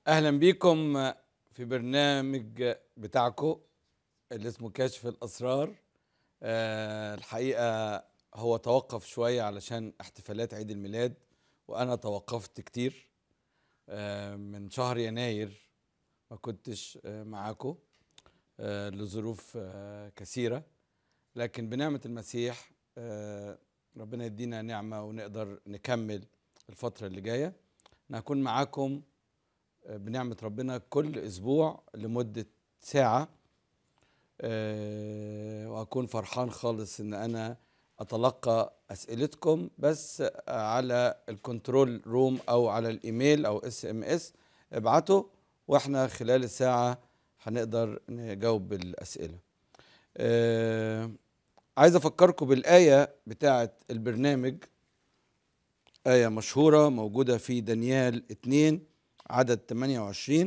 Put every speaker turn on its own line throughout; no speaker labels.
اهلا بيكم في برنامج بتاعكم اللي اسمه كشف الاسرار آه، الحقيقه هو توقف شويه علشان احتفالات عيد الميلاد وانا توقفت كتير آه، من شهر يناير ما كنتش آه، معاكم آه، لظروف آه، كثيره لكن بنعمه المسيح آه، ربنا يدينا نعمه ونقدر نكمل الفتره اللي جايه انا هكون معاكم بنعمة ربنا كل أسبوع لمدة ساعة أه وأكون فرحان خالص إن أنا أتلقى أسئلتكم بس على الكنترول روم أو على الإيميل أو اس ام اس ابعتوا وإحنا خلال الساعة هنقدر نجاوب بالأسئلة أه عايز أفكركم بالآية بتاعة البرنامج آية مشهورة موجودة في دانيال 2 عدد 28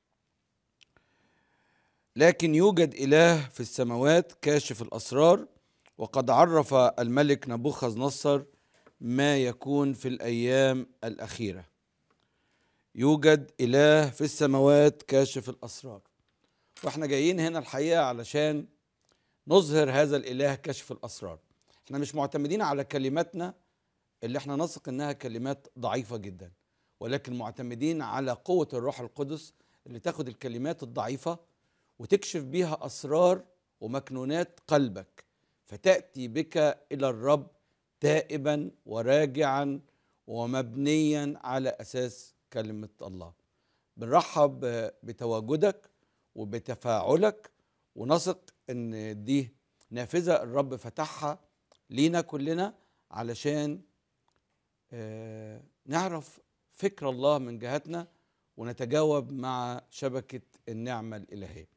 لكن يوجد إله في السماوات كاشف الأسرار وقد عرف الملك نبوخذ نصر ما يكون في الأيام الأخيرة يوجد إله في السماوات كاشف الأسرار واحنا جايين هنا الحقيقة علشان نظهر هذا الإله كشف الأسرار احنا مش معتمدين على كلماتنا اللي احنا نثق انها كلمات ضعيفة جدا ولكن معتمدين على قوة الروح القدس اللي تاخد الكلمات الضعيفة وتكشف بيها أسرار ومكنونات قلبك فتأتي بك إلى الرب تائبا وراجعا ومبنيا على أساس كلمة الله بنرحب بتواجدك وبتفاعلك ونثق ان دي نافذة الرب فتحها لينا كلنا علشان آه نعرف فكر الله من جهتنا ونتجاوب مع شبكة النعمة الإلهية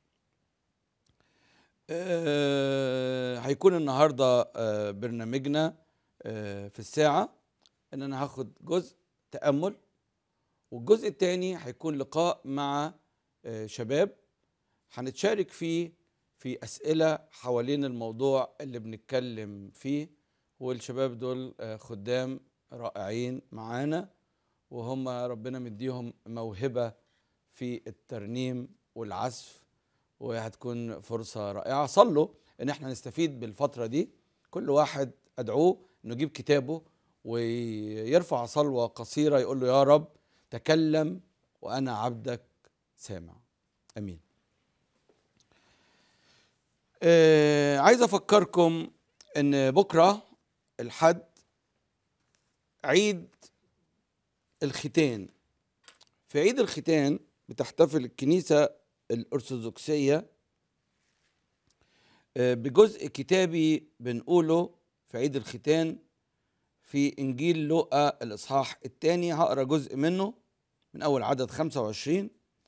أه هيكون النهاردة أه برنامجنا أه في الساعة ان انا هاخد جزء تأمل والجزء الثاني هيكون لقاء مع أه شباب هنتشارك فيه في أسئلة حوالين الموضوع اللي بنتكلم فيه والشباب دول أه خدام رائعين معانا وهم ربنا مديهم موهبة في الترنيم والعزف وهتكون فرصة رائعة صلوا ان احنا نستفيد بالفترة دي كل واحد ادعوه انه يجيب كتابه ويرفع صلوة قصيرة يقول له يا رب تكلم وانا عبدك سامع امين آه عايز افكركم ان بكرة الحد عيد الختان في عيد الختان بتحتفل الكنيسة الأرثوذكسية بجزء كتابي بنقوله في عيد الختان في إنجيل لوقا الإصحاح الثاني هقرا جزء منه من أول عدد 25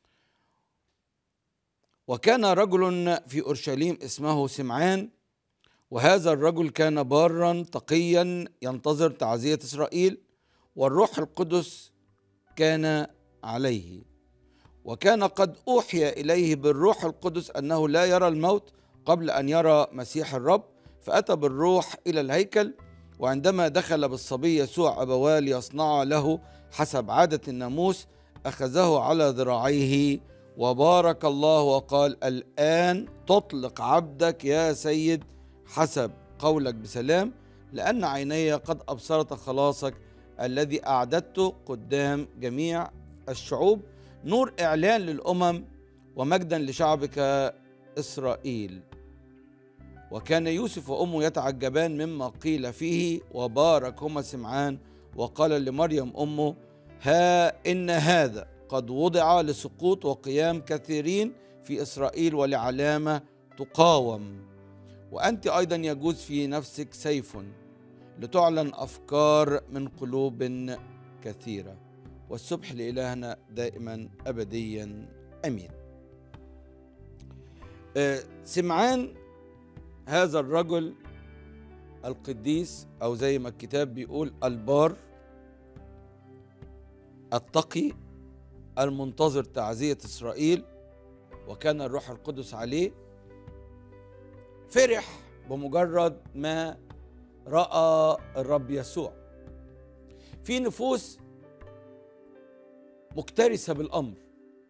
وكان رجل في أورشليم اسمه سمعان وهذا الرجل كان بارا تقيا ينتظر تعزية إسرائيل والروح القدس كان عليه وكان قد اوحي اليه بالروح القدس انه لا يرى الموت قبل ان يرى مسيح الرب فاتى بالروح الى الهيكل وعندما دخل بالصبي يسوع ابواه ليصنعا له حسب عاده الناموس اخذه على ذراعيه وبارك الله وقال الان تطلق عبدك يا سيد حسب قولك بسلام لان عيني قد ابصرت خلاصك الذي اعددته قدام جميع الشعوب نور اعلان للامم ومجدا لشعبك اسرائيل وكان يوسف وامه يتعجبان مما قيل فيه وباركهما سمعان وقال لمريم امه ها ان هذا قد وضع لسقوط وقيام كثيرين في اسرائيل ولعلامه تقاوم وانت ايضا يجوز في نفسك سيف لتعلن افكار من قلوب كثيره والسبح لالهنا دائما ابديا امين آه سمعان هذا الرجل القديس او زي ما الكتاب بيقول البار التقي المنتظر تعزيه اسرائيل وكان الروح القدس عليه فرح بمجرد ما راى الرب يسوع في نفوس مكترثه بالامر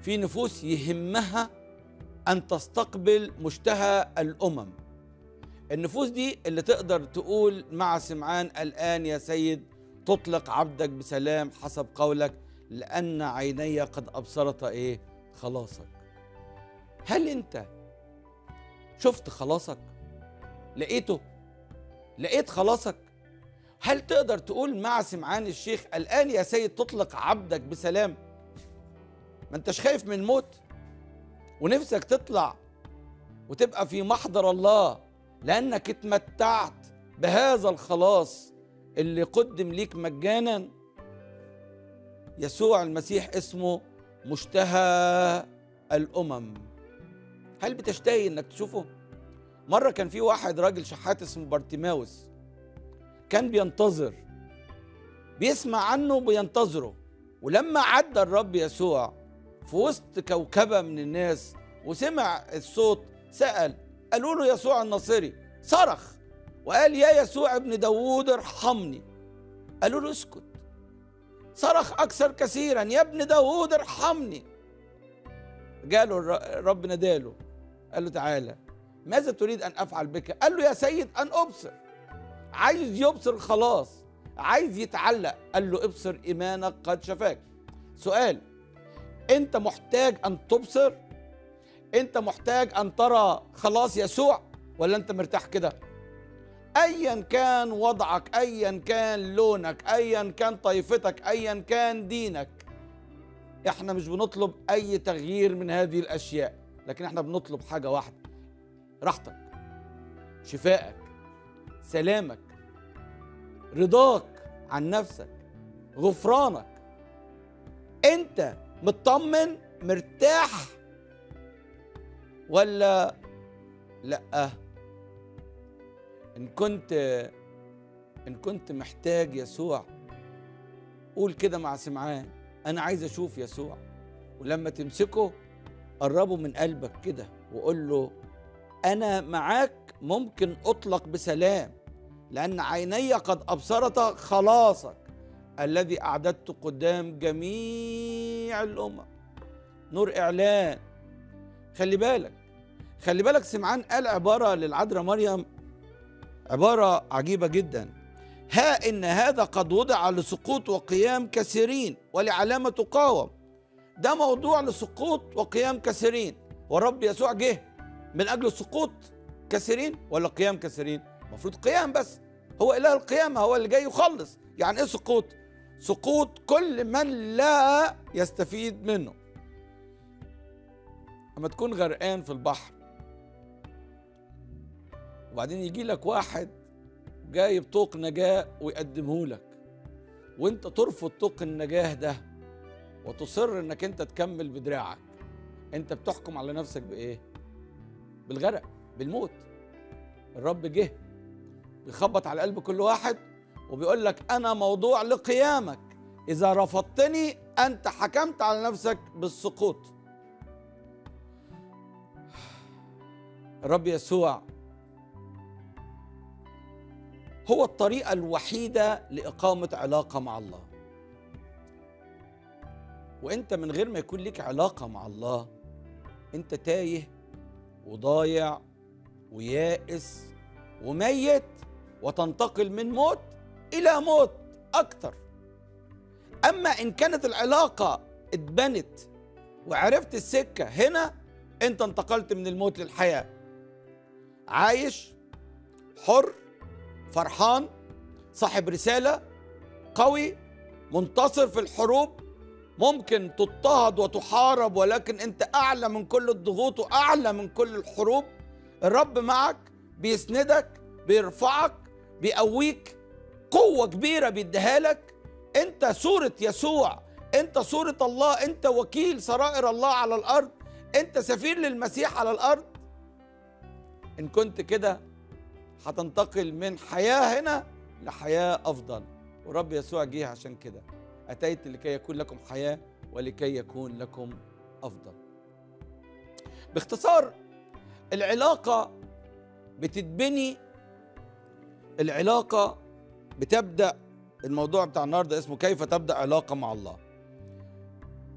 في نفوس يهمها ان تستقبل مشتهى الامم النفوس دي اللي تقدر تقول مع سمعان الان يا سيد تطلق عبدك بسلام حسب قولك لان عيني قد ابصرت ايه خلاصك هل انت شفت خلاصك لقيته لقيت خلاصك هل تقدر تقول مع سمعان الشيخ الآن يا سيد تطلق عبدك بسلام ما انتش خايف من الموت ونفسك تطلع وتبقى في محضر الله لأنك اتمتعت بهذا الخلاص اللي قدم ليك مجانا يسوع المسيح اسمه مشتهى الأمم هل بتشتهي انك تشوفه مرة كان في واحد راجل شحات اسمه بارتيماوس كان بينتظر بيسمع عنه وبينتظره ولما عدى الرب يسوع في وسط كوكبة من الناس وسمع الصوت سأل قالوا له يسوع الناصري صرخ وقال يا يسوع ابن داوود ارحمني قالوا له اسكت صرخ أكثر كثيرا يا ابن داوود ارحمني جاله الرب ناداله قال له تعالى ماذا تريد أن أفعل بك قال له يا سيد أن أبصر عايز يبصر خلاص عايز يتعلق قال له ابصر ايمانك قد شفاك سؤال انت محتاج ان تبصر انت محتاج ان ترى خلاص يسوع ولا انت مرتاح كده ايا كان وضعك ايا كان لونك ايا كان طائفتك ايا كان دينك احنا مش بنطلب اي تغيير من هذه الاشياء لكن احنا بنطلب حاجه واحده راحتك شفائك سلامك رضاك عن نفسك غفرانك انت مطمن مرتاح ولا لا ان كنت ان كنت محتاج يسوع قول كده مع سمعان انا عايز اشوف يسوع ولما تمسكه قربه من قلبك كده وقول له انا معاك ممكن اطلق بسلام لأن عيني قد أبصرت خلاصك الذي أعددت قدام جميع الأمم نور إعلان خلي بالك خلي بالك سمعان قال عبارة للعذراء مريم عبارة عجيبة جدا ها إن هذا قد وضع لسقوط وقيام كثيرين ولعلامة تقاوم ده موضوع لسقوط وقيام كثيرين والرب يسوع جه من أجل سقوط كثيرين ولا قيام كثيرين المفروض قيام بس هو اله القيامه هو اللي جاي يخلص يعني ايه سقوط سقوط كل من لا يستفيد منه اما تكون غرقان في البحر وبعدين يجي لك واحد جايب طوق نجاه ويقدمه لك وانت ترفض طوق النجاه ده وتصر انك انت تكمل بدراعك انت بتحكم على نفسك بايه بالغرق بالموت الرب جه بيخبط على قلب كل واحد وبيقول لك انا موضوع لقيامك اذا رفضتني انت حكمت على نفسك بالسقوط الرب يسوع هو الطريقه الوحيده لاقامه علاقه مع الله وانت من غير ما يكون لك علاقه مع الله انت تايه وضايع ويائس وميت وتنتقل من موت الى موت اكتر اما ان كانت العلاقه اتبنت وعرفت السكه هنا انت انتقلت من الموت للحياه عايش حر فرحان صاحب رساله قوي منتصر في الحروب ممكن تضطهد وتحارب ولكن انت اعلى من كل الضغوط واعلى من كل الحروب الرب معك بيسندك بيرفعك بيقويك قوة كبيرة بيديها لك انت صورة يسوع انت صورة الله انت وكيل سرائر الله على الارض انت سفير للمسيح على الارض ان كنت كده هتنتقل من حياة هنا لحياة افضل ورب يسوع جه عشان كده اتيت لكي يكون لكم حياة ولكي يكون لكم افضل باختصار العلاقة بتتبني العلاقة بتبدأ الموضوع بتاع النهاردة اسمه كيف تبدأ علاقة مع الله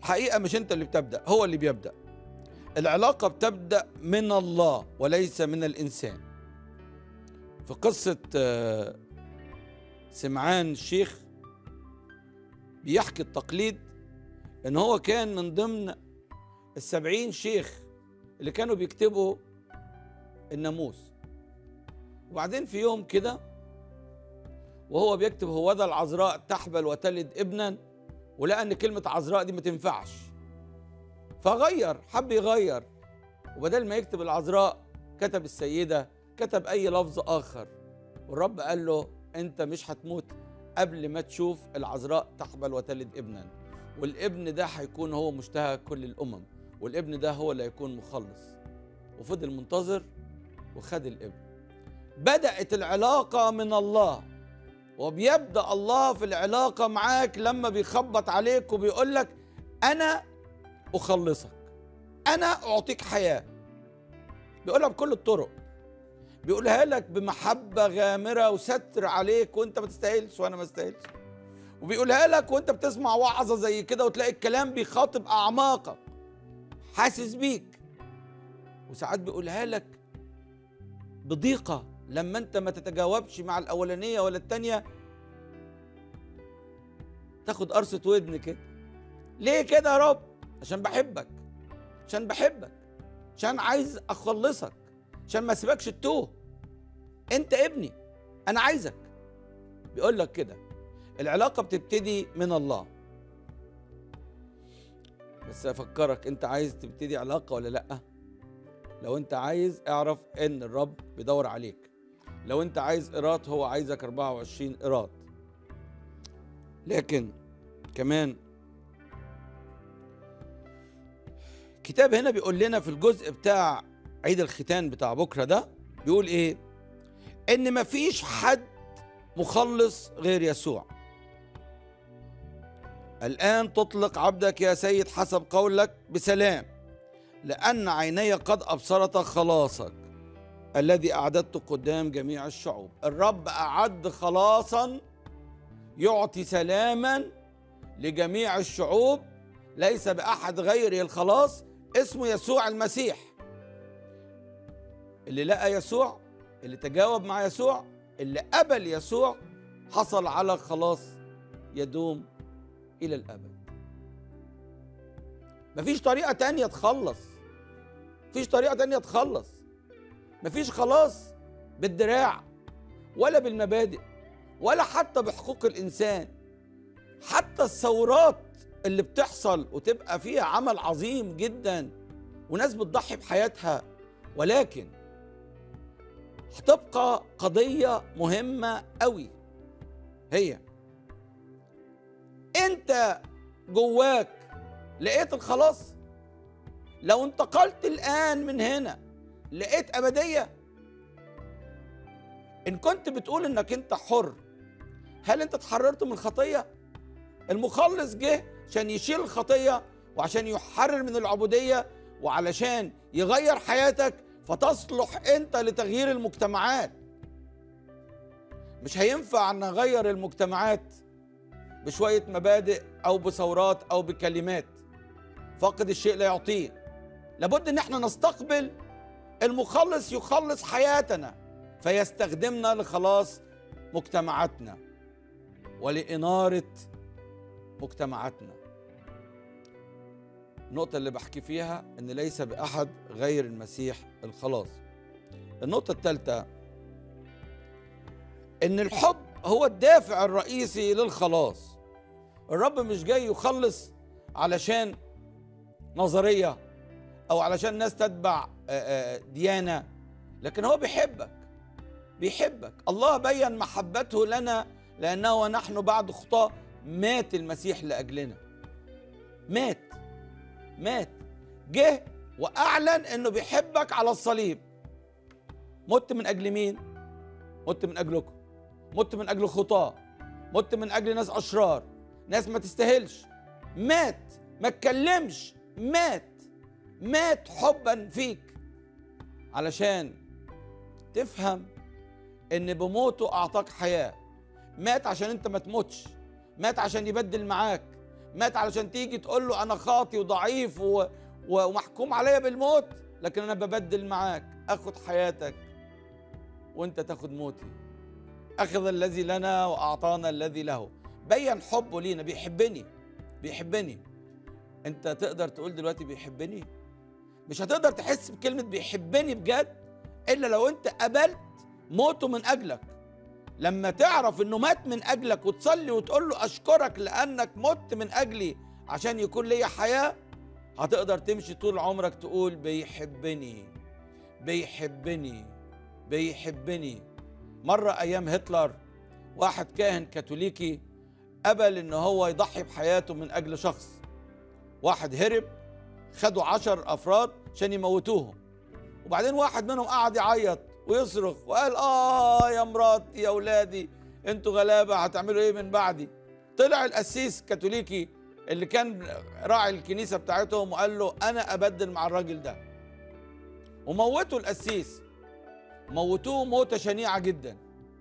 حقيقة مش أنت اللي بتبدأ هو اللي بيبدأ العلاقة بتبدأ من الله وليس من الإنسان في قصة آه، سمعان الشيخ بيحكي التقليد ان هو كان من ضمن السبعين شيخ اللي كانوا بيكتبوا الناموس وبعدين في يوم كده وهو بيكتب هو ذا العذراء تحبل وتلد ابنا ولقى ان كلمة عذراء دي ما تنفعش فغير حب يغير وبدل ما يكتب العذراء كتب السيدة كتب أي لفظ آخر والرب قال له أنت مش هتموت قبل ما تشوف العذراء تحبل وتلد ابنا والابن ده هيكون هو مشتهى كل الأمم والابن ده هو اللي هيكون مخلص وفضل منتظر وخد الابن بدأت العلاقة من الله وبيبدأ الله في العلاقة معاك لما بيخبط عليك وبيقول لك أنا أخلصك أنا أعطيك حياة بيقولها بكل الطرق بيقولها لك بمحبة غامرة وستر عليك وانت ما تستاهلش وانا ما استاهلش وبيقولها لك وانت بتسمع وعظة زي كده وتلاقي الكلام بيخاطب أعماقك حاسس بيك وساعات بيقولها لك بضيقة لما انت ما تتجاوبش مع الأولانية ولا التانية تاخد قرصة ودن كده ليه كده يا رب عشان بحبك عشان بحبك عشان عايز اخلصك عشان ما اسيبكش تتوه انت ابني انا عايزك بيقول لك كده العلاقه بتبتدي من الله بس افكرك انت عايز تبتدي علاقه ولا لا لو انت عايز اعرف ان الرب بيدور عليك لو انت عايز قيراط هو عايزك 24 قيراط لكن كمان الكتاب هنا بيقول لنا في الجزء بتاع عيد الختان بتاع بكره ده بيقول ايه ان مفيش حد مخلص غير يسوع الان تطلق عبدك يا سيد حسب قولك بسلام لان عيني قد ابصرت خلاصك الذي اعددته قدام جميع الشعوب الرب اعد خلاصا يعطي سلاما لجميع الشعوب ليس باحد غيره الخلاص اسمه يسوع المسيح اللي لقى يسوع اللي تجاوب مع يسوع اللي قبل يسوع حصل على خلاص يدوم إلى الأبد مفيش طريقة تانية تخلص مفيش طريقة تانية تخلص مفيش خلاص بالدراع ولا بالمبادئ ولا حتى بحقوق الإنسان حتى الثورات اللي بتحصل وتبقى فيها عمل عظيم جدا وناس بتضحي بحياتها ولكن هتبقى قضية مهمة قوي هي انت جواك لقيت الخلاص لو انتقلت الآن من هنا لقيت أبدية إن كنت بتقول إنك أنت حر هل أنت اتحررت من الخطية؟ المخلص جه عشان يشيل الخطية وعشان يحرر من العبودية وعلشان يغير حياتك فتصلح انت لتغيير المجتمعات مش هينفع نغير المجتمعات بشوية مبادئ أو بثورات أو بكلمات فاقد الشيء لا يعطيه لابد ان احنا نستقبل المخلص يخلص حياتنا فيستخدمنا لخلاص مجتمعاتنا ولإنارة مجتمعاتنا النقطة اللي بحكي فيها إن ليس بأحد غير المسيح الخلاص. النقطة الثالثة إن الحب هو الدافع الرئيسي للخلاص. الرب مش جاي يخلص علشان نظرية أو علشان ناس تتبع ديانة لكن هو بيحبك بيحبك الله بين محبته لنا لأنه ونحن بعد خطاه مات المسيح لأجلنا مات مات جه واعلن انه بيحبك على الصليب مت من اجل مين مت من اجلكم مت من اجل خطاه مت من اجل ناس اشرار ناس ما تستاهلش مات ما اتكلمش مات مات حبا فيك علشان تفهم ان بموته اعطاك حياه مات عشان انت ما تموتش مات عشان يبدل معاك مات علشان تيجي تقول له انا خاطي وضعيف و... ومحكوم عليا بالموت لكن انا ببدل معاك اخد حياتك وانت تاخد موتي اخذ الذي لنا واعطانا الذي له بين حبه لينا بيحبني بيحبني انت تقدر تقول دلوقتي بيحبني مش هتقدر تحس بكلمه بيحبني بجد الا لو انت قبلت موته من اجلك لما تعرف انه مات من اجلك وتصلي وتقول له اشكرك لانك مت من اجلي عشان يكون ليا حياه هتقدر تمشي طول عمرك تقول بيحبني بيحبني بيحبني مره ايام هتلر واحد كاهن كاثوليكي قبل ان هو يضحي بحياته من اجل شخص واحد هرب خدوا عشر افراد عشان يموتوهم وبعدين واحد منهم قعد يعيط ويصرخ وقال اه يا مراتي يا اولادي انتوا غلابه هتعملوا ايه من بعدي طلع القسيس كاثوليكي اللي كان راعي الكنيسه بتاعتهم وقال له انا ابدل مع الراجل ده وموتوا القسيس موتوه موته شنيعه جدا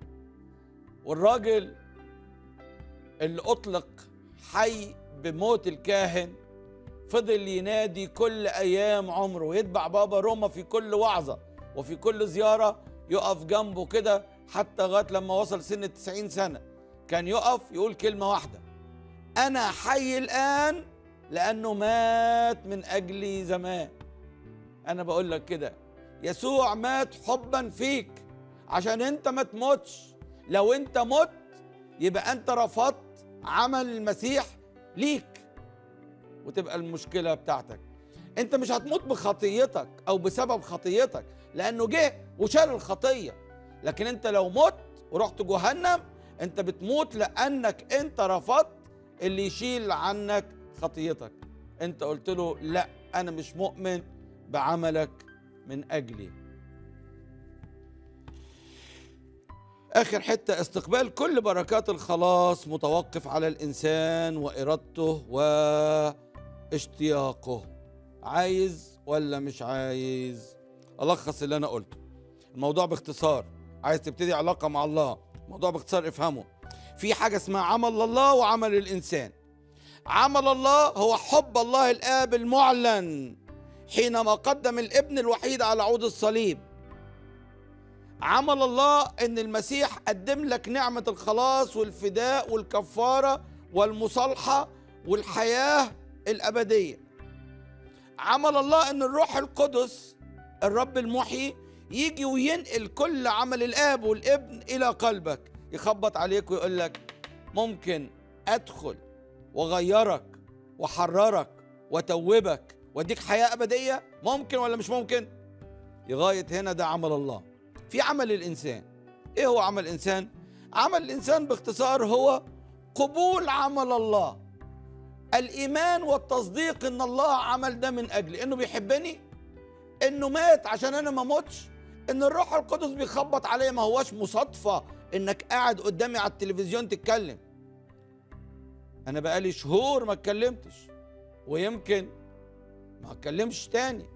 والراجل اللي اطلق حي بموت الكاهن فضل ينادي كل ايام عمره ويتبع بابا روما في كل وعظه وفي كل زياره يقف جنبه كده حتى لغايه لما وصل سن التسعين سنه كان يقف يقول كلمه واحده انا حي الان لانه مات من اجلي زمان انا بقول لك كده يسوع مات حبا فيك عشان انت ما تموتش لو انت مت يبقى انت رفضت عمل المسيح ليك وتبقى المشكله بتاعتك انت مش هتموت بخطيتك او بسبب خطيتك لانه جه وشال الخطيه لكن انت لو مت ورحت جهنم انت بتموت لانك انت رفضت اللي يشيل عنك خطيتك انت قلت له لا انا مش مؤمن بعملك من اجلي اخر حته استقبال كل بركات الخلاص متوقف على الانسان وارادته واشتياقه عايز ولا مش عايز الخص اللي انا قلته الموضوع باختصار عايز تبتدي علاقه مع الله الموضوع باختصار افهمه في حاجه اسمها عمل الله وعمل الانسان عمل الله هو حب الله الاب المعلن حينما قدم الابن الوحيد على عود الصليب عمل الله ان المسيح قدم لك نعمه الخلاص والفداء والكفاره والمصالحه والحياه الابديه عمل الله ان الروح القدس الرب المحيي يجي وينقل كل عمل الاب والابن الى قلبك يخبط عليك ويقول لك ممكن ادخل واغيرك واحررك واتوبك واديك حياه ابديه ممكن ولا مش ممكن لغايه هنا ده عمل الله في عمل الانسان ايه هو عمل الانسان عمل الانسان باختصار هو قبول عمل الله الايمان والتصديق ان الله عمل ده من اجلي انه بيحبني انه مات عشان انا ما اموتش ان الروح القدس بيخبط عليا ما هواش مصادفه انك قاعد قدامي على التلفزيون تتكلم انا بقالي شهور ما اتكلمتش ويمكن ما اتكلمش تاني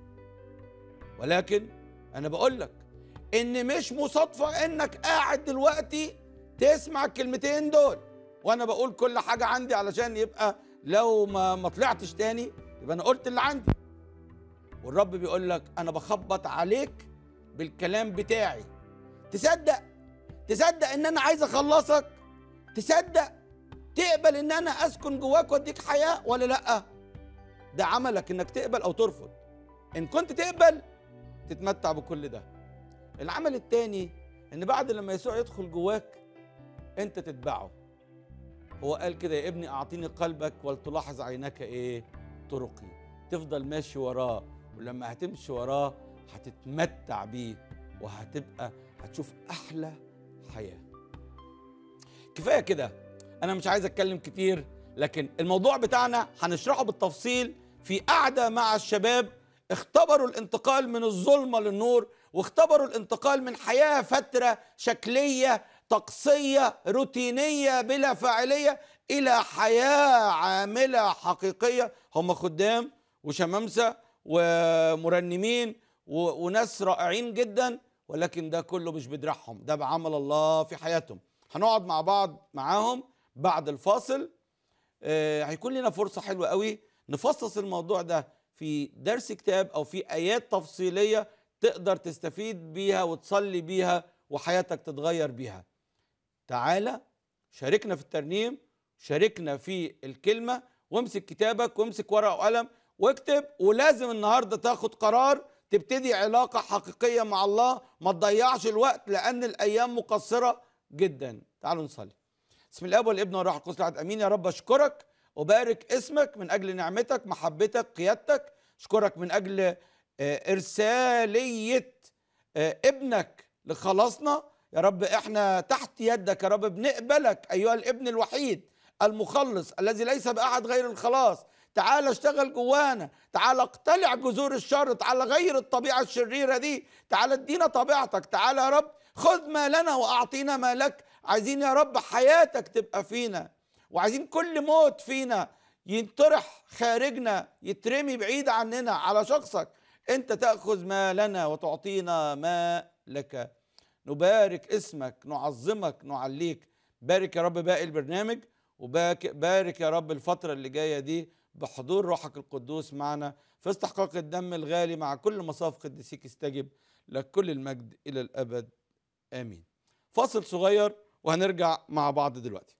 ولكن انا بقول لك ان مش مصادفه انك قاعد دلوقتي تسمع الكلمتين دول وانا بقول كل حاجه عندي علشان يبقى لو ما ما طلعتش تاني يبقى انا قلت اللي عندي والرب بيقول لك انا بخبط عليك بالكلام بتاعي تصدق تصدق ان انا عايز اخلصك تصدق تقبل ان انا اسكن جواك واديك حياه ولا لا ده عملك انك تقبل او ترفض ان كنت تقبل تتمتع بكل ده العمل التاني ان بعد لما يسوع يدخل جواك انت تتبعه هو قال كده يا ابني اعطيني قلبك ولتلاحظ عينك ايه طرقي تفضل ماشي وراه ولما هتمشي وراه هتتمتع بيه وهتبقى هتشوف احلى حياه كفايه كده انا مش عايز اتكلم كتير لكن الموضوع بتاعنا هنشرحه بالتفصيل في قعده مع الشباب اختبروا الانتقال من الظلمه للنور واختبروا الانتقال من حياه فتره شكليه طقسيه روتينيه بلا فاعليه الى حياه عامله حقيقيه هم خدام وشمامسه ومرنمين و- وناس رائعين جدا ولكن ده كله مش بدراعهم ده بعمل الله في حياتهم هنقعد مع بعض معاهم بعد الفاصل آه، هيكون لنا فرصه حلوه قوي نفصص الموضوع ده في درس كتاب او في ايات تفصيليه تقدر تستفيد بيها وتصلي بيها وحياتك تتغير بيها تعالى شاركنا في الترنيم شاركنا في الكلمه وامسك كتابك وامسك ورقه وقلم واكتب ولازم النهارده تاخد قرار تبتدي علاقه حقيقيه مع الله ما تضيعش الوقت لان الايام مقصره جدا تعالوا نصلي بسم الاب والابن والروح القدس الأحد. امين يا رب اشكرك وبارك اسمك من اجل نعمتك محبتك قيادتك اشكرك من اجل آه، ارساليه آه، ابنك لخلاصنا يا رب احنا تحت يدك يا رب بنقبلك ايها الابن الوحيد المخلص الذي ليس باحد غير الخلاص تعال اشتغل جوانا تعال اقتلع جذور الشر تعال غير الطبيعه الشريره دي تعال ادينا طبيعتك تعال يا رب خذ ما لنا واعطينا ما لك عايزين يا رب حياتك تبقى فينا وعايزين كل موت فينا ينطرح خارجنا يترمي بعيد عننا على شخصك انت تاخذ ما لنا وتعطينا ما لك نبارك اسمك نعظمك نعليك بارك يا رب باقي البرنامج وبارك يا رب الفترة اللي جاية دي بحضور روحك القدوس معنا في استحقاق الدم الغالي مع كل مصاف قديسيك استجب لك كل المجد إلى الأبد آمين فاصل صغير وهنرجع مع بعض دلوقتي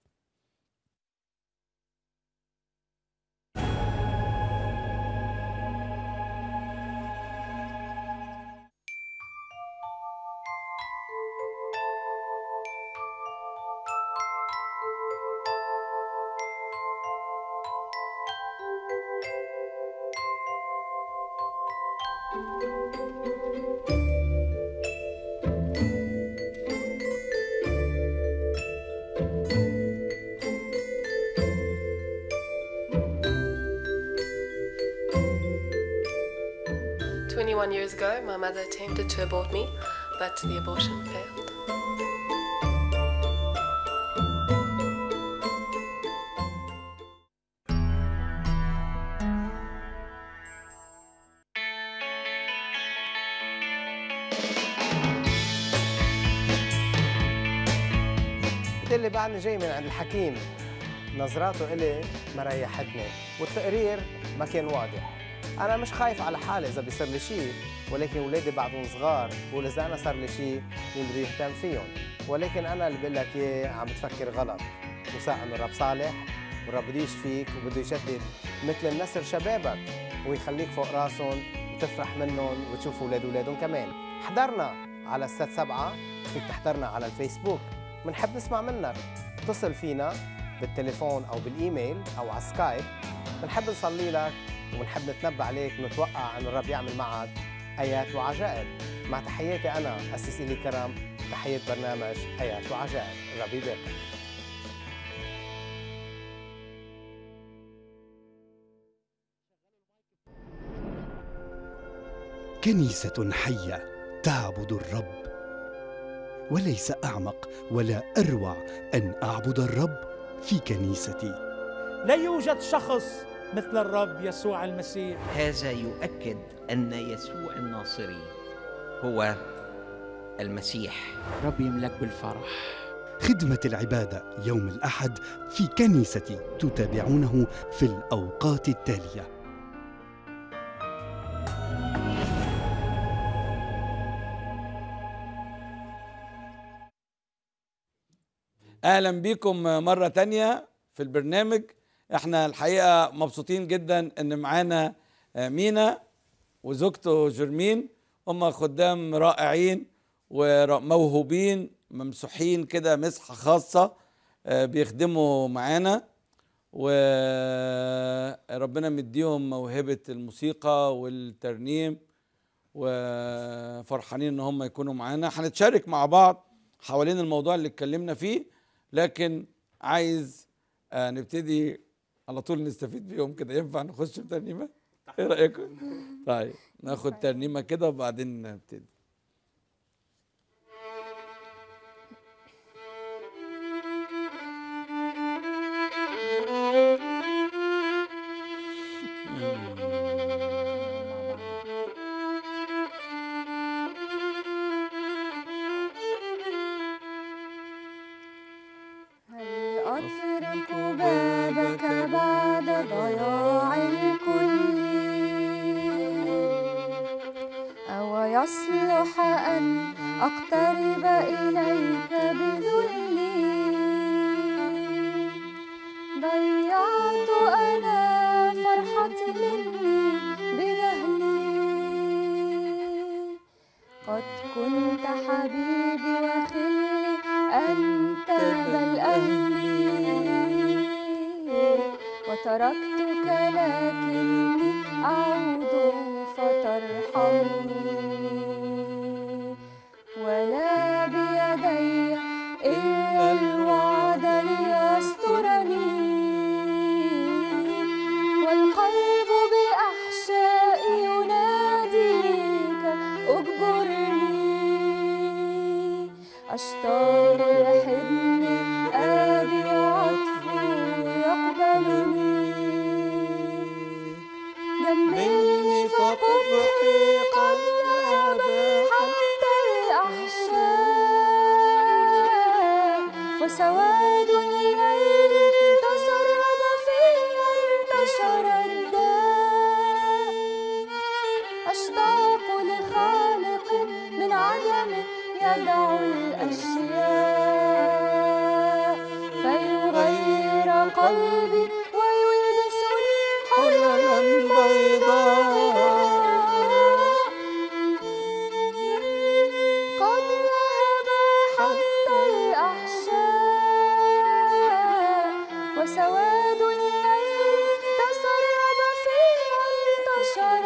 Twenty-one years ago, my mother attempted to abort me, but the abortion failed.
قلت لي بعدني جاي من عند الحكيم نظراته إلي ما ريحتني والتقرير ما كان واضح أنا مش خايف على حالي إذا بيصير لي شيء ولكن ولادي بعضهم صغار بقول إذا أنا صار لي شيء مين بده يهتم فيهم ولكن أنا اللي بقول لك إياه عم بتفكر غلط وثق إنه الرب صالح والرب بده يشفيك وبده يجدد مثل النسر شبابك ويخليك فوق راسهم وتفرح منهم وتشوف اولاد اولادهم كمان حضرنا على الست سبعة فيك تحضرنا على الفيسبوك بنحب نسمع منك اتصل فينا بالتليفون او بالايميل او على سكايب بنحب نصلي لك وبنحب نتنبأ عليك ونتوقع ان الرب يعمل معك ايات وعجائب مع تحياتي انا اسيس الي كرم تحيه برنامج ايات وعجائب الرب يبارك
كنيسة حية تعبد الرب وليس أعمق ولا أروع أن أعبد الرب في كنيستي
لا يوجد شخص مثل الرب يسوع المسيح
هذا يؤكد ان يسوع الناصري هو المسيح
رب يملك بالفرح
خدمة العبادة يوم الأحد في كنيستي تتابعونه في الأوقات التالية
اهلا بيكم مره تانية في البرنامج احنا الحقيقه مبسوطين جدا ان معانا مينا وزوجته جرمين هم خدام رائعين وموهوبين ممسوحين كده مسحه خاصه آه، بيخدموا معانا وربنا مديهم موهبه الموسيقى والترنيم وفرحانين ان هم يكونوا معانا هنتشارك مع بعض حوالين الموضوع اللي اتكلمنا فيه لكن عايز آه، نبتدي على طول نستفيد بيهم كده ينفع نخش في ترنيمه ايه رايكم طيب ناخد ترنيمه كده وبعدين نبتدي
هل أطرق بابك ضياع الكل أو يصلح أن أقترب إليك بذلي ضيعت أنا فرحتي مني بجهلي قد كنت حبيبي وخلي أنت بل أهلي وتركتك لكني أعود فترحمني ولا بيدي إلا الوعد ليسترني والقلب بأحشائي يناديك اجبرني أشتاق لحضن أبي وعطفه يقبلني جملني فقبحي قد ذهب حتى الأحشاء وسواد الليل تسرب فيها انتشر الداء أشتاق لخالق من عدم يدعو الأشياء فيغير قلبي ويلبسني حللا بيضاء قد ذهب حتى الأحشاء وسواد الليل تسرب فيها انتشر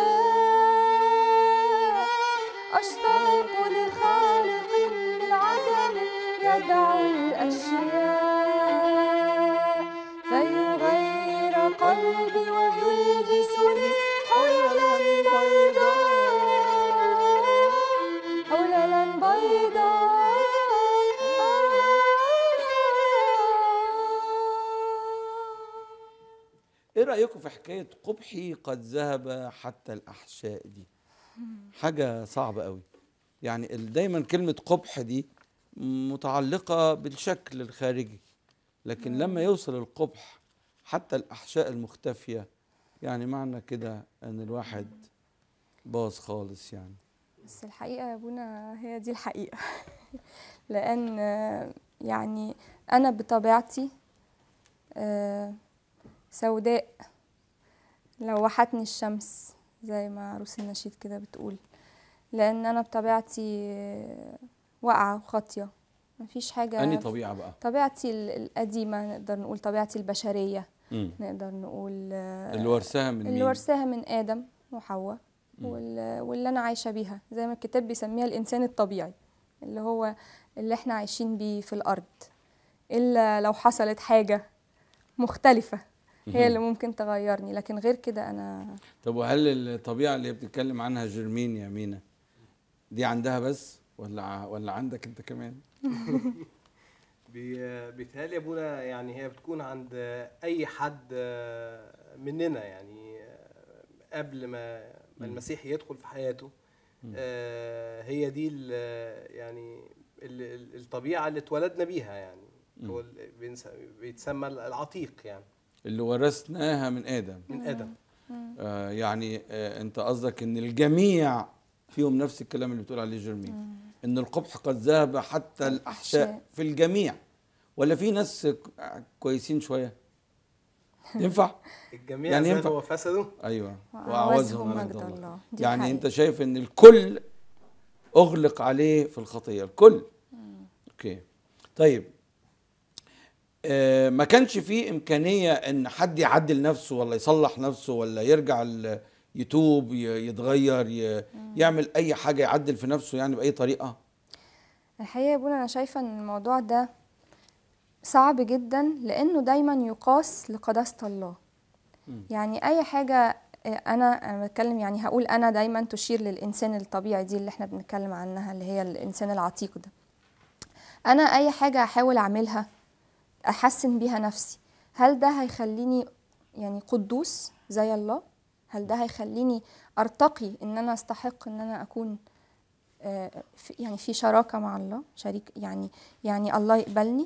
الداء أشتاق لخالق من عدم يدعو الأشياء فيغير قلبي ويلبسني حللا بيضاء حللا بيضاء
ايه رايكم في حكايه قبحي قد ذهب حتى الاحشاء دي حاجه صعبه قوي يعني ال- دايما كلمه قبح دي متعلقه بالشكل الخارجي لكن لما يوصل القبح حتى الاحشاء المختفيه يعني معنى كده ان الواحد باظ خالص يعني
بس الحقيقة يا ابونا هي دي الحقيقة لأن آه، يعني أنا بطبيعتي آه، سوداء لوحتني الشمس زي ما عروس النشيد كده بتقول لأن أنا بطبيعتي آه، واقعة وخاطية مفيش حاجة
اني طبيعه بقى
طبيعتي ال- القديمة نقدر نقول طبيعتي البشرية
مم.
نقدر نقول آه،
اللي ورثاها من
اللي
مين
ورثاها من آدم وحواء وال- واللي أنا عايشة بيها زي ما الكتاب بيسميها الإنسان الطبيعي اللي هو اللي احنا عايشين بيه في الأرض إلا لو حصلت حاجة مختلفة هي اللي ممكن تغيرني لكن غير كده أنا
طب وهل الطبيعه اللي هي بتتكلم عنها جرمين يا مينا دي عندها بس ولا ع- ولا عندك انت كمان
بي- بيتهيألي يا ابونا يعني هي بتكون عند اي حد آه، مننا يعني آه، قبل ما ما المسيح يدخل في حياته آه، هي دي ال- يعني ال- ال- الطبيعه اللي اتولدنا بيها يعني هو ال- بينس- بيتسمى العتيق يعني
اللي ورثناها من ادم
من ادم
آه يعني آه انت قصدك ان الجميع فيهم نفس الكلام اللي بتقول عليه جيرمين ان القبح قد ذهب حتى الاحشاء
الأحشاء.
في الجميع ولا في ناس ك- كويسين شويه ينفع
الجميع
يعني
يعني
ينفع-
زادوا وفسدوا
ايوه
وأعوزهم مجد الله دي
يعني
حقيقة.
انت شايف ان الكل اغلق عليه في الخطيه الكل اوكي طيب آه ما كانش فيه امكانيه ان حد يعدل نفسه ولا يصلح نفسه ولا يرجع ال- يتوب ي- يتغير ي- يعمل اي حاجه يعدل في نفسه يعني باي طريقه
الحقيقة يا بونا أنا شايفة إن الموضوع ده صعب جدا لأنه دايما يقاس لقداسة الله يعني أي حاجة آه، أنا أنا بتكلم يعني هقول أنا دايما تشير للإنسان الطبيعي دي اللي احنا بنتكلم عنها اللي هي الإنسان العتيق ده أنا أي حاجة أحاول أعملها أحسن بيها نفسي هل ده هيخليني يعني قدوس زي الله هل ده هيخليني أرتقي إن أنا أستحق إن أنا أكون آه، في- يعني في شراكة مع الله شريك يعني يعني الله يقبلني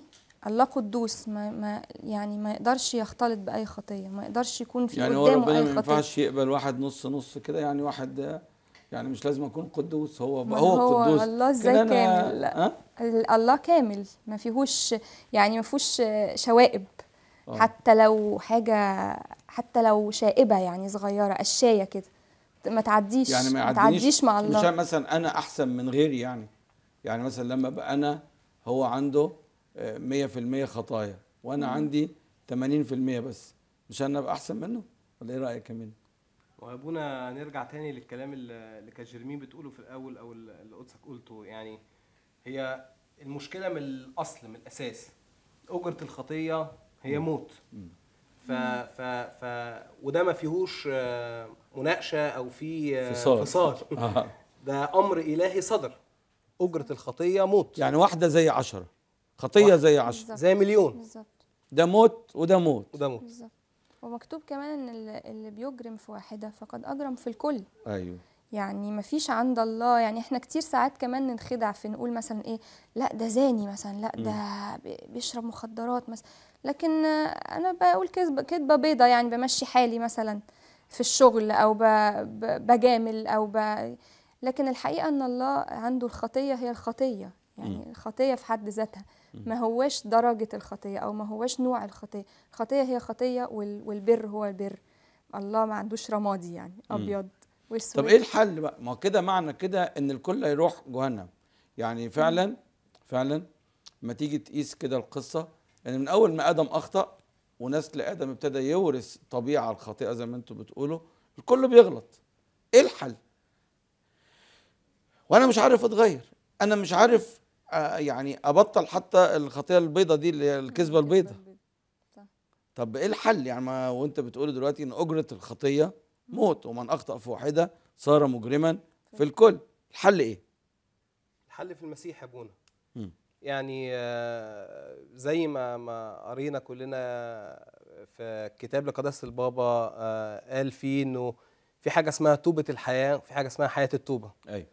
الله قدوس ما, ما يعني ما يقدرش يختلط باي خطيه ما يقدرش يكون في
يعني هو
قدامه
ربنا
اي
ما
خطيه
ينفعش يقبل واحد نص نص كده يعني واحد آه، يعني مش لازم اكون قدوس هو
ما
هو,
هو
قدوس
الله
كده
ازاي
أنا-
كامل؟
ها؟
ال- الله كامل ما فيهوش يعني ما فيهوش شوائب
آه.
حتى لو حاجه حتى لو شائبه يعني صغيره قشايه كده ما تعديش
يعني ما
ما
يعدينيش
تعديش مع
مش
الله
أنا مثلا انا احسن من غيري يعني يعني مثلا لما ابقى انا هو عنده آه، 100% خطايا وانا عندي 80% بس مش انا ابقى احسن منه ولا ايه رايك يا مين
وابونا نرجع تاني للكلام اللي اللي كان جيرمين بتقوله في الاول او اللي قدسك قلته يعني هي المشكله من الاصل من الاساس اجره الخطيه هي موت ف ف ف وده ما فيهوش آه، مناقشه او في آه،
فصال.
فصال
آه.
ده امر الهي صدر اجره الخطيه موت
يعني واحده زي عشرة خطيه زي عشرة
بالظبط
زي مليون
بالظبط
ده موت وده موت
وده موت
بالظبط ومكتوب كمان ان اللي- اللي بيجرم في واحده فقد اجرم في الكل
ايوه
يعني ما فيش عند الله يعني احنا كتير ساعات كمان ننخدع في نقول مثلا ايه لا ده زاني مثلا لا ده بي- بيشرب مخدرات مثلا لكن آه، انا بقول كذبه كذبه بيضه يعني بمشي حالي مثلا في الشغل او ب- ب- بجامل او ب... لكن الحقيقه ان الله عنده الخطيه هي الخطيه يعني الخطيه في حد ذاتها ما هواش درجه الخطيه او ما هواش نوع الخطيه الخطيه هي خطيه وال... والبر هو البر الله ما عندوش رمادي يعني ابيض واسود
طب ايه الحل بقى ما هو كده معنى كده ان الكل هيروح جهنم يعني فعلا فعلا ما تيجي تقيس كده القصه ان من اول ما ادم اخطا ونسل ادم ابتدى يورث طبيعه الخاطئه زي ما انتم بتقولوا الكل بيغلط ايه الحل وانا مش عارف اتغير انا مش عارف آه، يعني ابطل حتى الخطيه البيضه دي اللي هي الكذبه البيضه
صح.
طب ايه الحل يعني ما وانت بتقول دلوقتي ان اجره الخطيه موت ومن اخطا في واحده صار مجرما في الكل الحل ايه
الحل في المسيح يا ابونا
مم.
يعني آه، زي ما ما قرينا كلنا في كتاب لقداسه البابا آه، قال فيه انه في حاجه اسمها توبه الحياه وفي حاجه اسمها حياه التوبه
ايوه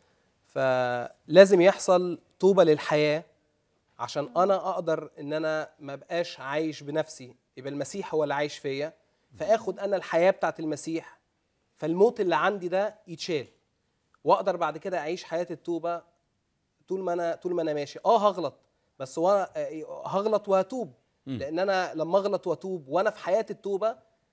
فلازم يحصل توبه للحياه عشان انا اقدر ان انا ما بقاش عايش بنفسي يبقى المسيح هو اللي عايش فيا فاخد انا الحياه بتاعت المسيح فالموت اللي عندي ده يتشال واقدر بعد كده اعيش حياه التوبه طول ما انا طول ما انا ماشي اه هغلط بس وانا آه، هغلط وهتوب لان انا لما اغلط واتوب وانا في حياه التوبه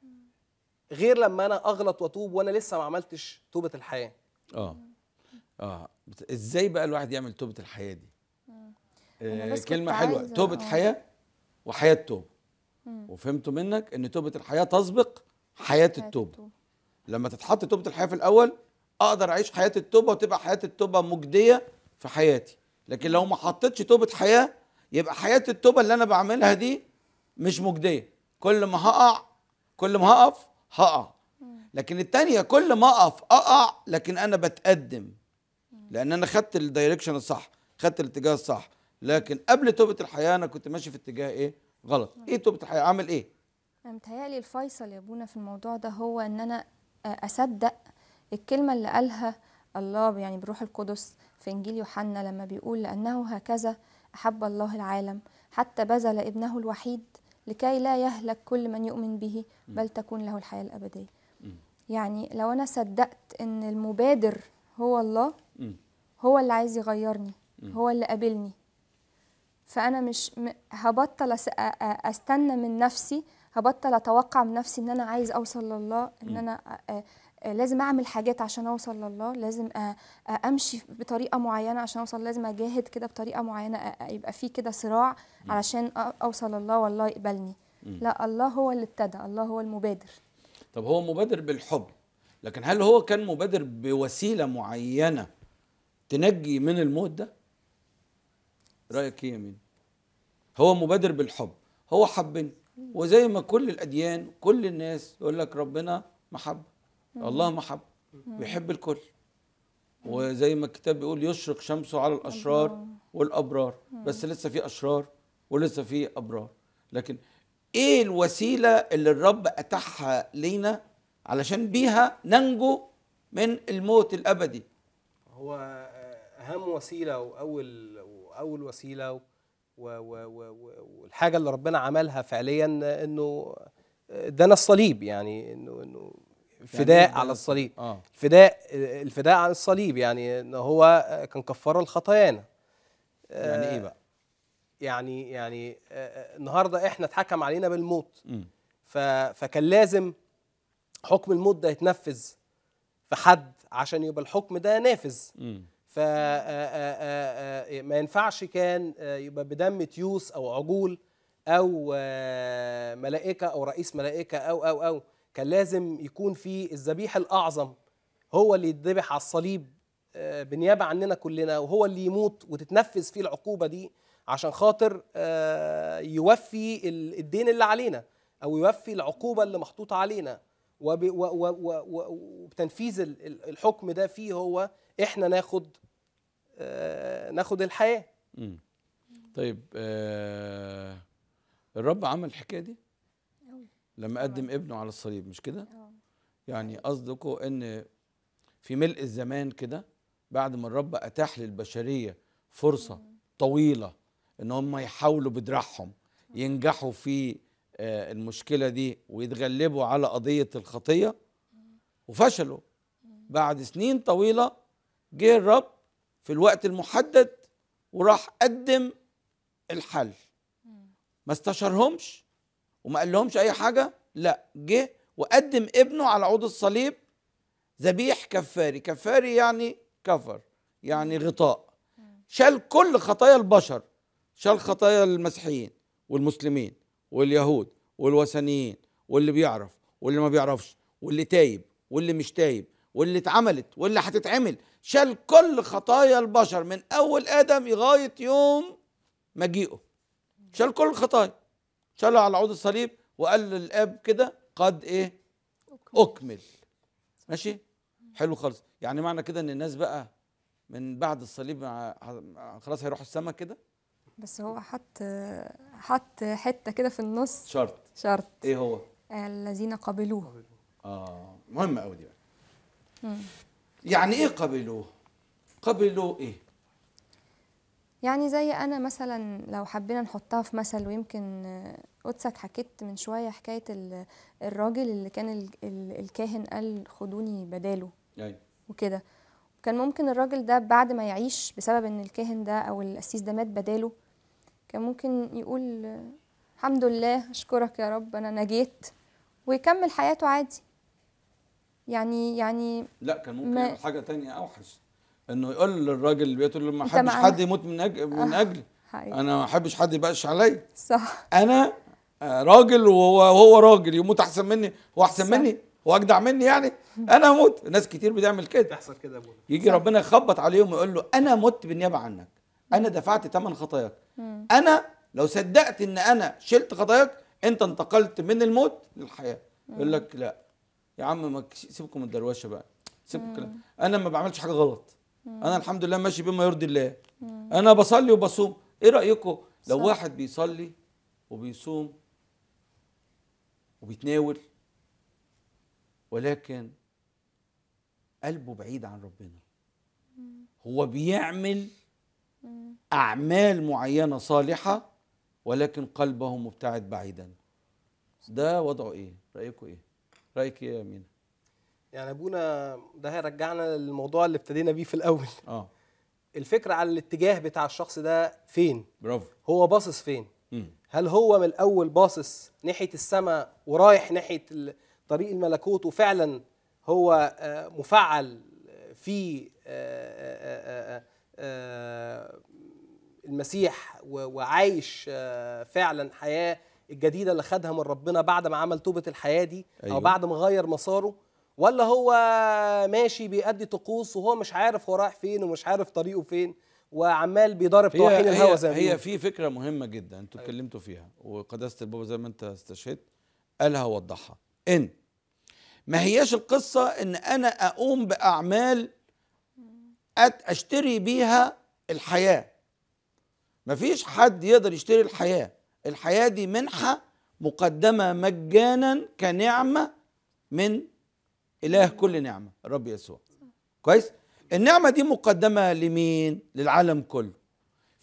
غير لما انا اغلط واتوب وانا لسه ما عملتش توبه الحياه
اه اه بت- ازاي بقى الواحد يعمل توبه الحياه دي
أنا
آه
بس كنت
كلمه حلوه
عايزة-
توبه
آه.
حياه وحياه توبه وفهمت منك ان توبه الحياه تسبق حياه التوبه لما تتحط توبه الحياه في الاول اقدر اعيش حياه التوبه وتبقى حياه التوبه مجديه في حياتي لكن لو ما حطيتش توبه حياه يبقى حياه التوبه اللي انا بعملها دي مش مجديه كل ما هقع كل ما هقف هقع لكن التانية كل ما اقف اقع لكن انا بتقدم لان انا خدت الدايركشن الصح خدت الاتجاه الصح لكن قبل توبه الحياه انا كنت ماشي في اتجاه ايه غلط ايه توبه الحياه اعمل ايه
أنا متهيألي الفيصل يا ابونا في الموضوع ده هو ان انا اصدق الكلمه اللي قالها الله يعني بالروح القدس في انجيل يوحنا لما بيقول لانه هكذا احب الله العالم حتى بذل ابنه الوحيد لكي لا يهلك كل من يؤمن به بل تكون له الحياه الابديه يعني لو انا صدقت ان المبادر هو الله
مم.
هو اللي عايز يغيرني هو اللي قابلني فانا مش م- هبطل أس- أ- أ- استنى من نفسي هبطل اتوقع من نفسي ان انا عايز اوصل لله ان انا أ- أ- أ- لازم اعمل حاجات عشان اوصل لله لازم أ- أ- امشي بطريقه معينه عشان اوصل لازم اجاهد كده بطريقه معينه أ- أ- يبقى في كده صراع علشان أ- اوصل لله والله يقبلني لا الله هو اللي ابتدى الله هو المبادر
طب هو مبادر بالحب لكن هل هو كان مبادر بوسيله معينه تنجي من الموت ده رايك ايه يا مين هو مبادر بالحب هو حبني وزي ما كل الاديان كل الناس يقول لك ربنا محبه الله محبه بيحب الكل وزي ما الكتاب بيقول يشرق شمسه على الاشرار والابرار بس لسه في اشرار ولسه في ابرار لكن ايه الوسيله اللي الرب اتاحها لينا علشان بيها ننجو من الموت الابدي
هو اهم وسيله واول واول وسيله و و و و والحاجه اللي ربنا عملها فعليا انه ادانا الصليب يعني انه انه فداء
إيه
على
ده؟
الصليب
اه
الفداء الفداء عن الصليب يعني ان هو كان كفاره لخطايانا
يعني ايه بقى
يعني يعني آه، آه، النهارده احنا اتحكم علينا بالموت
مم.
ف فكان لازم حكم الموت ده يتنفذ في حد عشان يبقى الحكم ده نافذ
مم.
ف آه، آه، آه، آه، ما ينفعش كان آه، يبقى بدم تيوس او عجول او آه، ملائكه او رئيس ملائكه او او او كان لازم يكون في الذبيح الاعظم هو اللي يتذبح على الصليب آه، بالنيابه عننا كلنا وهو اللي يموت وتتنفذ فيه العقوبه دي عشان خاطر آه، يوفي ال- الدين اللي علينا او يوفي العقوبه اللي محطوطه علينا وب- و- و- و- و- وبتنفيذ ال- ال- الحكم ده فيه هو احنا ناخد آه، ناخد الحياه
مم. طيب آه الرب عمل الحكايه دي لما قدم ابنه على الصليب مش كده يعني قصدكم ان في ملء الزمان كده بعد ما الرب اتاح للبشريه فرصه طويله ان هم يحاولوا بدراعهم ينجحوا في آه، المشكله دي ويتغلبوا على قضيه الخطيه وفشلوا بعد سنين طويله جه الرب في الوقت المحدد وراح قدم الحل ما استشارهمش وما قال لهمش اي حاجه لا جه وقدم ابنه على عود الصليب ذبيح كفاري كفاري يعني كفر يعني غطاء شال كل خطايا البشر شال خطايا المسيحيين والمسلمين واليهود والوثنيين واللي بيعرف واللي ما بيعرفش واللي تايب واللي مش تايب واللي اتعملت واللي هتتعمل شال كل خطايا البشر من اول ادم لغايه يوم مجيئه شال كل الخطايا شالها على عود الصليب وقال للاب كده قد ايه اكمل ماشي حلو خالص يعني معنى كده ان الناس بقى من بعد الصليب مع- خلاص هيروحوا السما كده
بس هو حط حط حته كده في النص
شرط
شرط
ايه هو
الذين قبلوه
اه مهم قوي دي بقى.
مم.
يعني ايه قبلوه قبلوا ايه
يعني زي انا مثلا لو حبينا نحطها في مثل ويمكن آه، قدسك حكيت من شويه حكايه ال- الراجل اللي كان ال- ال- الكاهن قال خدوني بداله
ايوه
وكده كان ممكن الراجل ده بعد ما يعيش بسبب ان الكاهن ده او القسيس ده مات بداله كان ممكن يقول آه، الحمد لله اشكرك يا رب انا نجيت ويكمل حياته عادي يعني يعني
لا كان ممكن
ما-
يعمل حاجه تانية اوحش انه يقول للراجل اللي بيقول له ما
أنت
احبش
معانا.
حد يموت من أجل من
آه،
اجلي
حقيقي.
انا ما احبش حد يبقاش عليا
صح
انا آه، راجل وهو وهو راجل يموت احسن مني هو احسن
صح.
مني هو اجدع مني يعني انا اموت ناس كتير بتعمل كده
تحصل كده يا ابونا
يجي ربنا يخبط عليهم ويقول له انا مت بالنيابه عنك انا دفعت ثمن خطاياك انا لو صدقت ان انا شلت خطاياك انت انتقلت من الموت للحياه يقول لك لا يا عم ما تكش- سيبكم من الدروشه بقى سيبكم الكلام انا ما بعملش حاجه غلط انا الحمد لله ماشي بما يرضي الله انا بصلي وبصوم ايه رايكم لو
صح.
واحد بيصلي وبيصوم وبيتناول ولكن قلبه بعيد عن ربنا هو بيعمل أعمال معينة صالحة ولكن قلبه مبتعد بعيدا ده وضعه إيه؟ رأيكم إيه؟ رأيك إيه يا أمينة؟
يعني ابونا ده هيرجعنا للموضوع اللي ابتدينا بيه في الاول
آه
الفكره على الاتجاه بتاع الشخص ده فين
برافو
هو باصص فين
مم.
هل هو من الاول باصص ناحيه السماء ورايح ناحيه ال- طريق الملكوت وفعلا هو آه، مفعل في آه، آه، آه، آه، المسيح و- وعايش آه، فعلا حياه الجديده اللي خدها من ربنا بعد ما عمل توبه الحياه دي او
أيوة.
بعد ما غير مساره ولا هو ماشي بيأدي طقوس وهو مش عارف هو رايح فين ومش عارف طريقه فين وعمال بيضرب طواحين
هي
الهوا زي ما
هي, هي
بيقولوا.
في فكرة مهمة جدا أنتوا اتكلمتوا فيها وقداسة البابا زي ما أنت استشهدت قالها ووضحها إن ما هياش القصة إن أنا أقوم بأعمال أت- أشتري بيها الحياة مفيش حد يقدر يشتري الحياة الحياة دي منحة مقدمة مجانا كنعمة من إله كل نعمة الرب يسوع كويس النعمة دي مقدمة لمين للعالم كله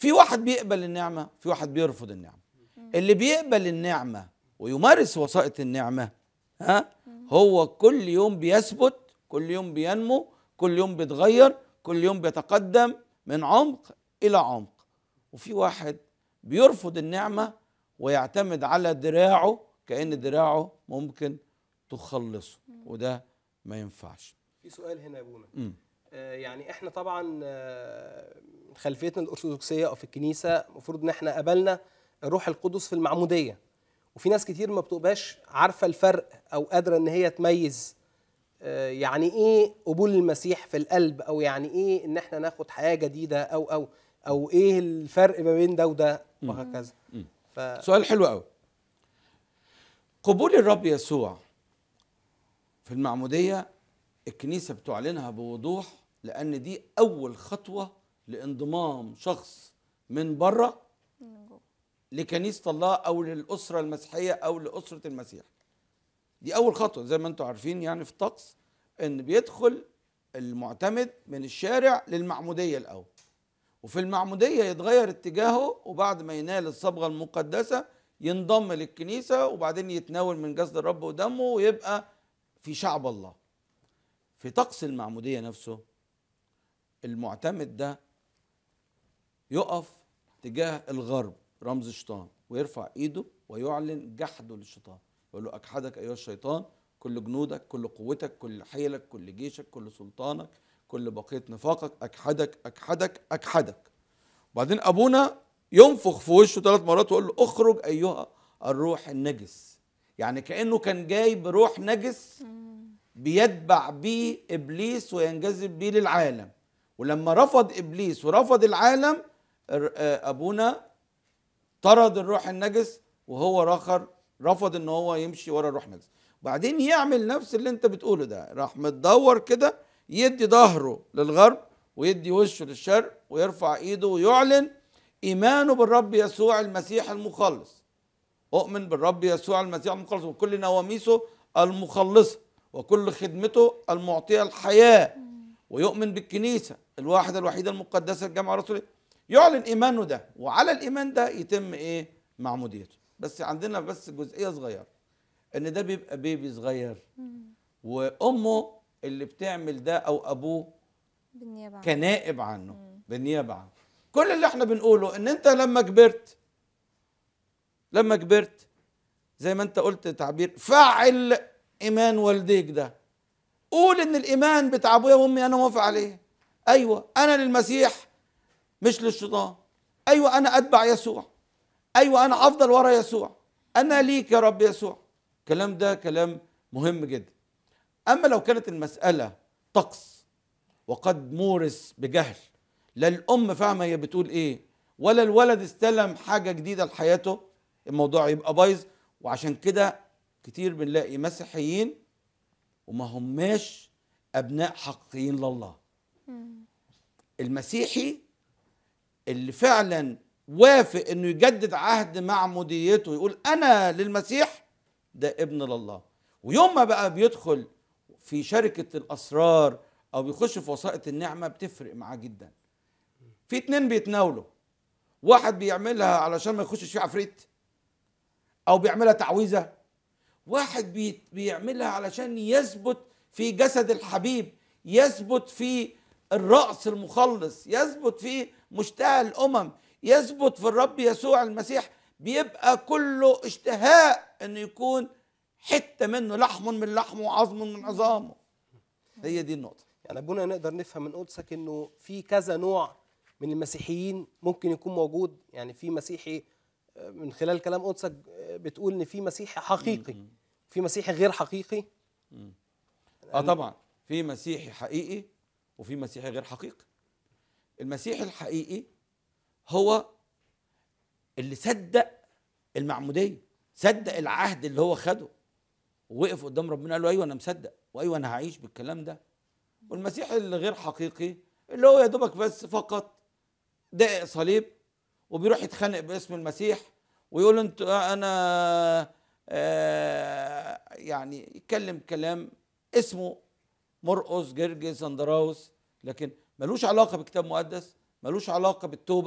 في واحد بيقبل النعمه في واحد بيرفض النعمه اللي بيقبل النعمه ويمارس وسائط النعمه ها هو كل يوم بيثبت كل يوم بينمو كل يوم بيتغير كل يوم بيتقدم من عمق الى عمق وفي واحد بيرفض النعمه ويعتمد على دراعه كأن دراعه ممكن تخلصه وده ما ينفعش
في سؤال هنا يا ابونا
مم.
آه، يعني احنا طبعا آه، من خلفيتنا الارثوذكسيه او في الكنيسه المفروض ان احنا قبلنا الروح القدس في المعموديه وفي ناس كتير ما بتبقاش عارفه الفرق او قادره ان هي تميز آه، يعني ايه قبول المسيح في القلب او يعني ايه ان احنا ناخد حياه جديده او او او ايه الفرق ما بين ده وده وهكذا
مم.
ف...
سؤال حلو قوي قبول الرب يسوع في المعمودية الكنيسة بتعلنها بوضوح لأن دي أول خطوة لانضمام شخص من بره لكنيسة الله أو للأسرة المسيحية أو لأسرة المسيح دي أول خطوة زي ما أنتم عارفين يعني في الطقس إن بيدخل المعتمد من الشارع للمعمودية الأول وفي المعمودية يتغير اتجاهه وبعد ما ينال الصبغة المقدسة ينضم للكنيسة وبعدين يتناول من جسد الرب ودمه ويبقى في شعب الله في طقس المعمودية نفسه المعتمد ده يقف تجاه الغرب رمز الشيطان ويرفع ايده ويعلن جحده للشيطان يقول له اجحدك ايها الشيطان كل جنودك كل قوتك كل حيلك كل جيشك كل سلطانك كل بقيه نفاقك اجحدك اجحدك اجحدك وبعدين ابونا ينفخ في وشه ثلاث مرات ويقول له اخرج ايها الروح النجس يعني كانه كان جاي بروح نجس بيتبع بيه ابليس وينجذب بيه للعالم ولما رفض ابليس ورفض العالم ر- آه، ابونا طرد الروح النجس وهو رخر رفض ان هو يمشي ورا الروح النجس وبعدين يعمل نفس اللي انت بتقوله ده راح متدور كده يدي ظهره للغرب ويدي وشه للشرق ويرفع ايده ويعلن ايمانه بالرب يسوع المسيح المخلص اؤمن بالرب يسوع المسيح المخلص وكل نواميسه المخلصه وكل خدمته المعطيه الحياه ويؤمن بالكنيسه الواحده الوحيده المقدسه الجامعه الرسوليه يعلن ايمانه ده وعلى الايمان ده يتم ايه معموديته بس عندنا بس جزئيه صغيره ان ده بيبقى بيبي صغير وامه اللي بتعمل ده او ابوه
بالنيابة عنه.
كنائب عنه بالنيابه عنه كل اللي احنا بنقوله ان انت لما كبرت لما كبرت زي ما انت قلت تعبير فعل ايمان والديك ده قول ان الايمان بتاع ابويا وامي انا موافق عليه ايوه انا للمسيح مش للشيطان ايوه انا اتبع يسوع ايوه انا افضل ورا يسوع انا ليك يا رب يسوع الكلام ده كلام مهم جدا اما لو كانت المساله طقس وقد مورس بجهل لا الام فاهمه هي بتقول ايه ولا الولد استلم حاجه جديده لحياته الموضوع يبقى بايظ وعشان كده كتير بنلاقي مسيحيين وما هماش ابناء حقيقيين لله المسيحي اللي فعلا وافق انه يجدد عهد معموديته يقول انا للمسيح ده ابن لله ويوم ما بقى بيدخل في شركة الأسرار أو بيخش في وسائط النعمة بتفرق معاه جدا في اتنين بيتناولوا واحد بيعملها علشان ما يخشش فيه عفريت أو بيعملها تعويذة واحد بي بيعملها علشان يثبت في جسد الحبيب يثبت في الرأس المخلص يثبت في مشتهى الأمم يثبت في الرب يسوع المسيح بيبقى كله اشتهاء انه يكون حته منه لحم من لحمه وعظم من عظامه هي دي النقطه
يعني ابونا نقدر نفهم من قدسك انه في كذا نوع من المسيحيين ممكن يكون موجود يعني في مسيحي آه، من خلال كلام قدسك آه، بتقول ان في مسيحي حقيقي في مسيحي غير حقيقي
اه طبعا في مسيحي حقيقي وفي مسيحي غير حقيقي المسيحي الحقيقي هو اللي صدق المعموديه صدق العهد اللي هو خده ووقف قدام ربنا قال له ايوه انا مصدق وايوه انا هعيش بالكلام ده والمسيحي اللي غير حقيقي اللي هو يا دوبك بس فقط دقق صليب وبيروح يتخانق باسم المسيح ويقول انت انا آه يعني يتكلم كلام اسمه مرقس جرجس اندراوس لكن ملوش علاقه بالكتاب المقدس ملوش علاقه بالتوبه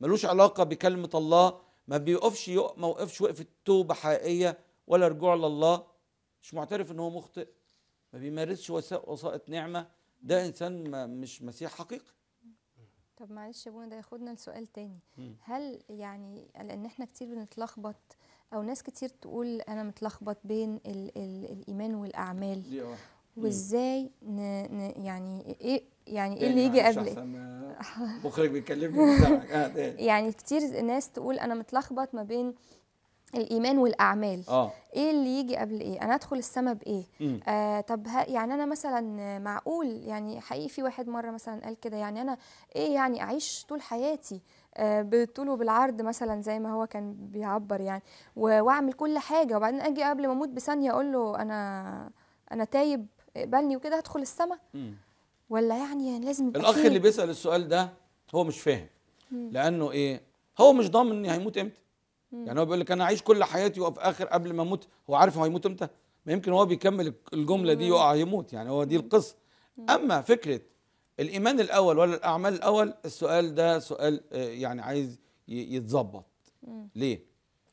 ملوش علاقه بكلمه الله ما بيقفش يق- ما وقفش وقفه توبه حقيقيه ولا رجوع لله مش معترف ان هو مخطئ ما بيمارسش وسا- وسائط نعمه ده انسان ما مش مسيح حقيقي
طب معلش يا ابونا ده ياخدنا لسؤال تاني
مم.
هل يعني لان احنا كتير بنتلخبط او ناس كتير تقول انا متلخبط بين ال ال الايمان والاعمال
دي اه
وازاي ن ن يعني ايه يعني ايه
تاني
اللي يجي
معلش
قبل ايه
أحسن ما مخرج بيكلمني بتاعك. اه تاني
يعني كتير ناس تقول انا متلخبط ما بين الايمان والاعمال
اه
ايه اللي يجي قبل ايه انا ادخل السما بايه
مم.
آه طب ها يعني انا مثلا معقول يعني حقيقي في واحد مره مثلا قال كده يعني انا ايه يعني اعيش طول حياتي آه بالطول وبالعرض مثلا زي ما هو كان بيعبر يعني و- واعمل كل حاجه وبعدين اجي قبل ما اموت بثانيه اقول له انا انا تايب اقبلني وكده هدخل السما
مم.
ولا يعني لازم يبقى
الاخ
فيه-
اللي بيسال السؤال ده هو مش فاهم لانه ايه هو مش ضامن ان هيموت امتى يعني هو بيقول لك انا اعيش كل حياتي وفي اخر قبل ما اموت هو عارف هو هيموت امتى ما يمكن هو بيكمل الجمله دي يقع يموت يعني هو دي القصه اما فكره الايمان الاول ولا الاعمال الاول السؤال ده سؤال آه، يعني عايز ي- يتظبط ليه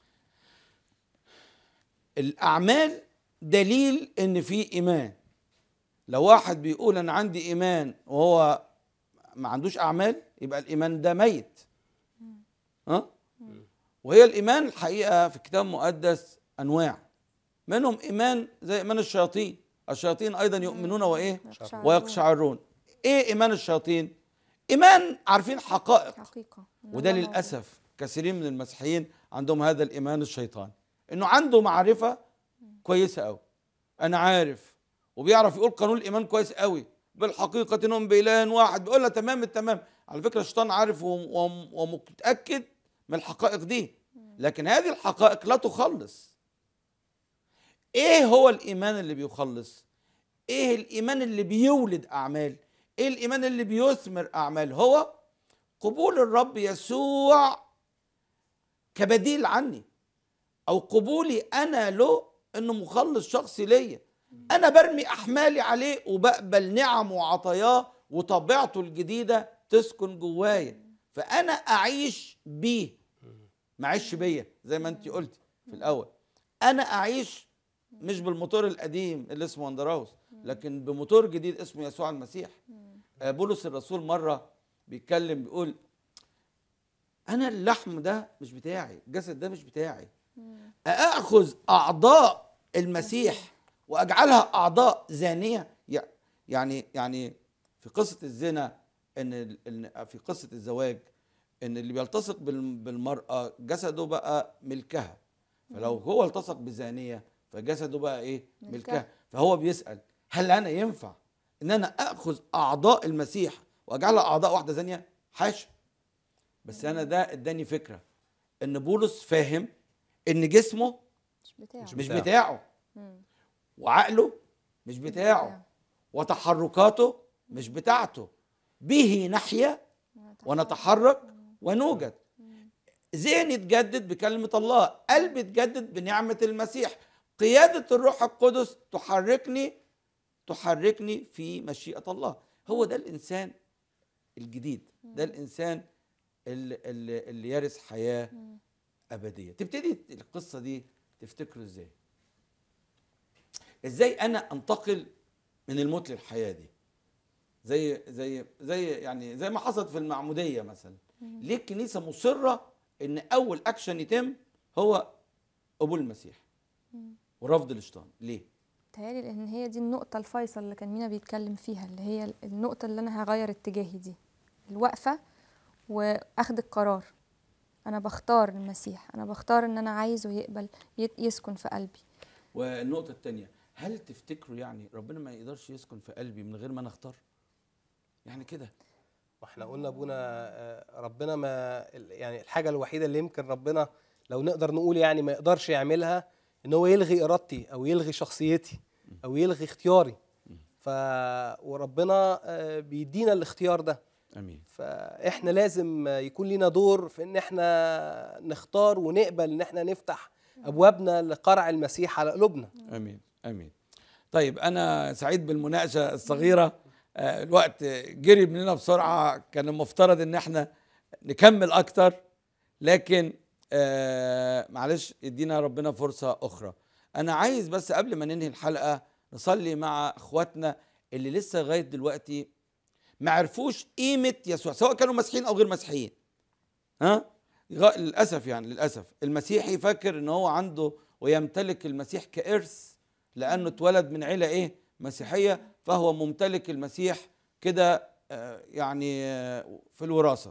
الاعمال دليل ان في ايمان لو واحد بيقول انا عندي ايمان وهو ما عندوش اعمال يبقى الايمان ده ميت ها وهي الايمان الحقيقه في الكتاب المقدس انواع منهم ايمان زي ايمان الشياطين الشياطين ايضا يؤمنون وايه
يقشعرون.
ويقشعرون ايه ايمان الشياطين ايمان عارفين حقائق
حقيقه إن
وده
الله موجود.
للاسف كثيرين من المسيحيين عندهم هذا الايمان الشيطاني انه عنده معرفه كويسه قوي انا عارف وبيعرف يقول قانون الايمان كويس قوي بالحقيقه انهم باله واحد بيقول لها تمام التمام على فكره الشيطان عارف وم- وم- ومتاكد من الحقائق دي لكن هذه الحقائق لا تخلص ايه هو الايمان اللي بيخلص ايه الايمان اللي بيولد اعمال ايه الايمان اللي بيثمر اعمال هو قبول الرب يسوع كبديل عني او قبولي انا له انه مخلص شخصي ليا انا برمي احمالي عليه وبقبل نعم وعطاياه وطبيعته الجديده تسكن جوايا فانا اعيش بيه ما اعيش بيا زي ما انت قلتي في الاول انا اعيش مش بالموتور القديم اللي اسمه وندراوس لكن بموتور جديد اسمه يسوع المسيح آه، بولس الرسول مره بيتكلم بيقول انا اللحم ده مش بتاعي الجسد ده مش بتاعي اخذ اعضاء المسيح واجعلها اعضاء زانيه يع- يعني يعني في قصه الزنا ان ال- إن في قصه الزواج ان اللي بيلتصق بال- بالمراه جسده بقى ملكها فلو هو التصق بزانيه فجسده بقى ايه
ملكها.
ملكها فهو بيسال هل انا ينفع ان انا اخذ اعضاء المسيح واجعلها اعضاء واحده زانيه حاشا بس انا ده اداني فكره ان بولس فاهم ان جسمه
مش بتاعه
مش
بتاعه.
بتاعه
مم.
وعقله مش بتاعه
بتاعه.
وتحركاته مش بتاعته به نحيا ونتحرك ونوجد ذهني اتجدد بكلمة الله قلبي اتجدد بنعمة المسيح قيادة الروح القدس تحركني تحركني في مشيئة الله هو ده الإنسان الجديد ده الإنسان اللي, اللي, اللي يرث حياة أبدية تبتدي القصة دي تفتكروا إزاي إزاي أنا أنتقل من الموت للحياة دي زي زي زي يعني زي ما حصلت في المعمودية مثلا ليه الكنيسة مصرة إن أول أكشن يتم هو قبول المسيح ورفض الشيطان ليه؟
تهيألي لأن هي دي النقطة الفيصل اللي كان مينا بيتكلم فيها اللي هي النقطة اللي أنا هغير اتجاهي دي الوقفة وأخد القرار أنا بختار المسيح أنا بختار إن أنا عايزه يقبل يت- يسكن في قلبي
والنقطة التانية هل تفتكروا يعني ربنا ما يقدرش يسكن في قلبي من غير ما أنا أختار؟ يعني كده
واحنا قلنا ابونا آه، ربنا ما ال- يعني الحاجه الوحيده اللي يمكن ربنا لو نقدر نقول يعني ما يقدرش يعملها ان هو يلغي ارادتي او يلغي شخصيتي او يلغي اختياري ف وربنا آه، بيدينا الاختيار ده
أمين
فاحنا لازم يكون لينا دور في ان احنا نختار ونقبل ان احنا نفتح ابوابنا لقرع المسيح على قلوبنا
امين امين طيب انا سعيد بالمناقشه الصغيره آه، الوقت جري مننا بسرعه كان المفترض ان احنا نكمل اكتر لكن آه معلش ادينا ربنا فرصه اخرى انا عايز بس قبل ما ننهي الحلقه نصلي مع اخواتنا اللي لسه لغايه دلوقتي ما عرفوش قيمه يسوع سواء كانوا مسيحيين او غير مسيحيين ها غ- للاسف يعني للاسف المسيحي فاكر ان هو عنده ويمتلك المسيح كارث لانه اتولد من عيله ايه مسيحيه فهو ممتلك المسيح كده آه، يعني آه، في الوراثه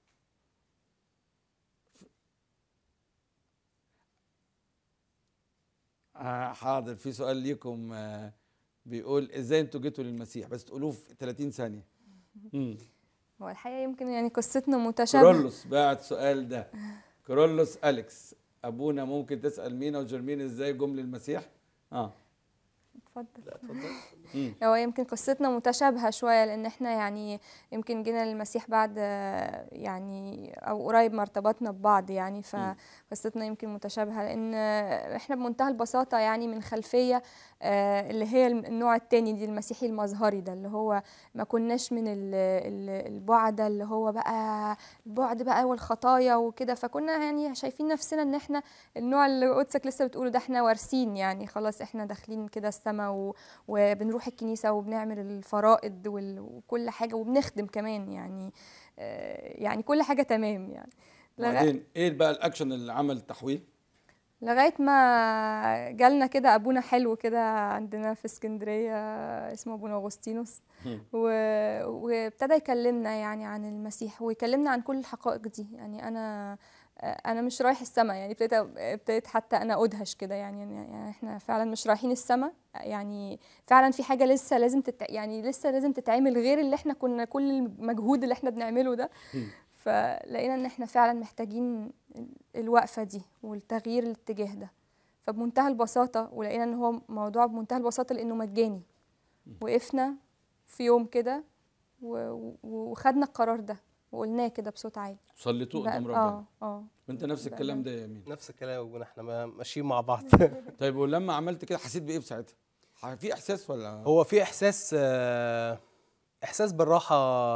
آه، حاضر في سؤال ليكم آه، بيقول ازاي انتوا جيتوا للمسيح بس تقولوه في 30 ثانيه مم.
هو الحقيقة يمكن يعني قصتنا متشابهة
كرولوس بعت سؤال ده كرولوس اليكس ابونا ممكن تسال مينا وجرمين ازاي جم للمسيح اه
اتفضل
اتفضل مم.
هو يمكن قصتنا متشابهة شوية لأن احنا يعني يمكن جينا للمسيح بعد آه، يعني أو قريب ما ارتبطنا ببعض يعني فقصتنا يمكن متشابهة لأن آه، احنا بمنتهى البساطة يعني من خلفية آه، اللي هي الم- النوع التاني دي المسيحي المظهري ده اللي هو ما كناش من ال- ال- البعد اللي هو بقى البعد بقى والخطايا وكده فكنا يعني شايفين نفسنا ان احنا النوع اللي قدسك لسه بتقوله ده احنا وارثين يعني خلاص احنا داخلين كده السما و... وبنروح الكنيسة وبنعمل الفرائض وال... وكل حاجة وبنخدم كمان يعني آه، يعني كل حاجة تمام يعني لغا-
وبعدين ايه بقى الاكشن اللي عمل تحويل
لغاية ما جالنا كده أبونا حلو كده عندنا في اسكندرية اسمه أبونا أغسطينوس
مم.
و... وابتدى يكلمنا يعني عن المسيح ويكلمنا عن كل الحقائق دي يعني أنا أنا مش رايح السما يعني ابتديت ابتديت حتى أنا أدهش كده يعني يعني إحنا فعلا مش رايحين السما يعني فعلا في حاجة لسه لازم تت... يعني لسه لازم تتعمل غير اللي إحنا كنا كل المجهود اللي إحنا بنعمله ده فلقينا ان احنا فعلا محتاجين الوقفه دي والتغيير الاتجاه ده فبمنتهى البساطه ولقينا ان هو موضوع بمنتهى البساطه لانه مجاني وقفنا في يوم كده و- و- وخدنا القرار ده وقلناه كده بصوت عالي
صليتوه
بقى-
قدام ربنا
اه اه
وانت نفس الكلام ده يا يمين
نفس الكلام يا ابونا احنا ما- ماشيين مع بعض
طيب ولما عملت كده حسيت بايه في ساعتها ح- في احساس ولا
هو في احساس آه، احساس بالراحه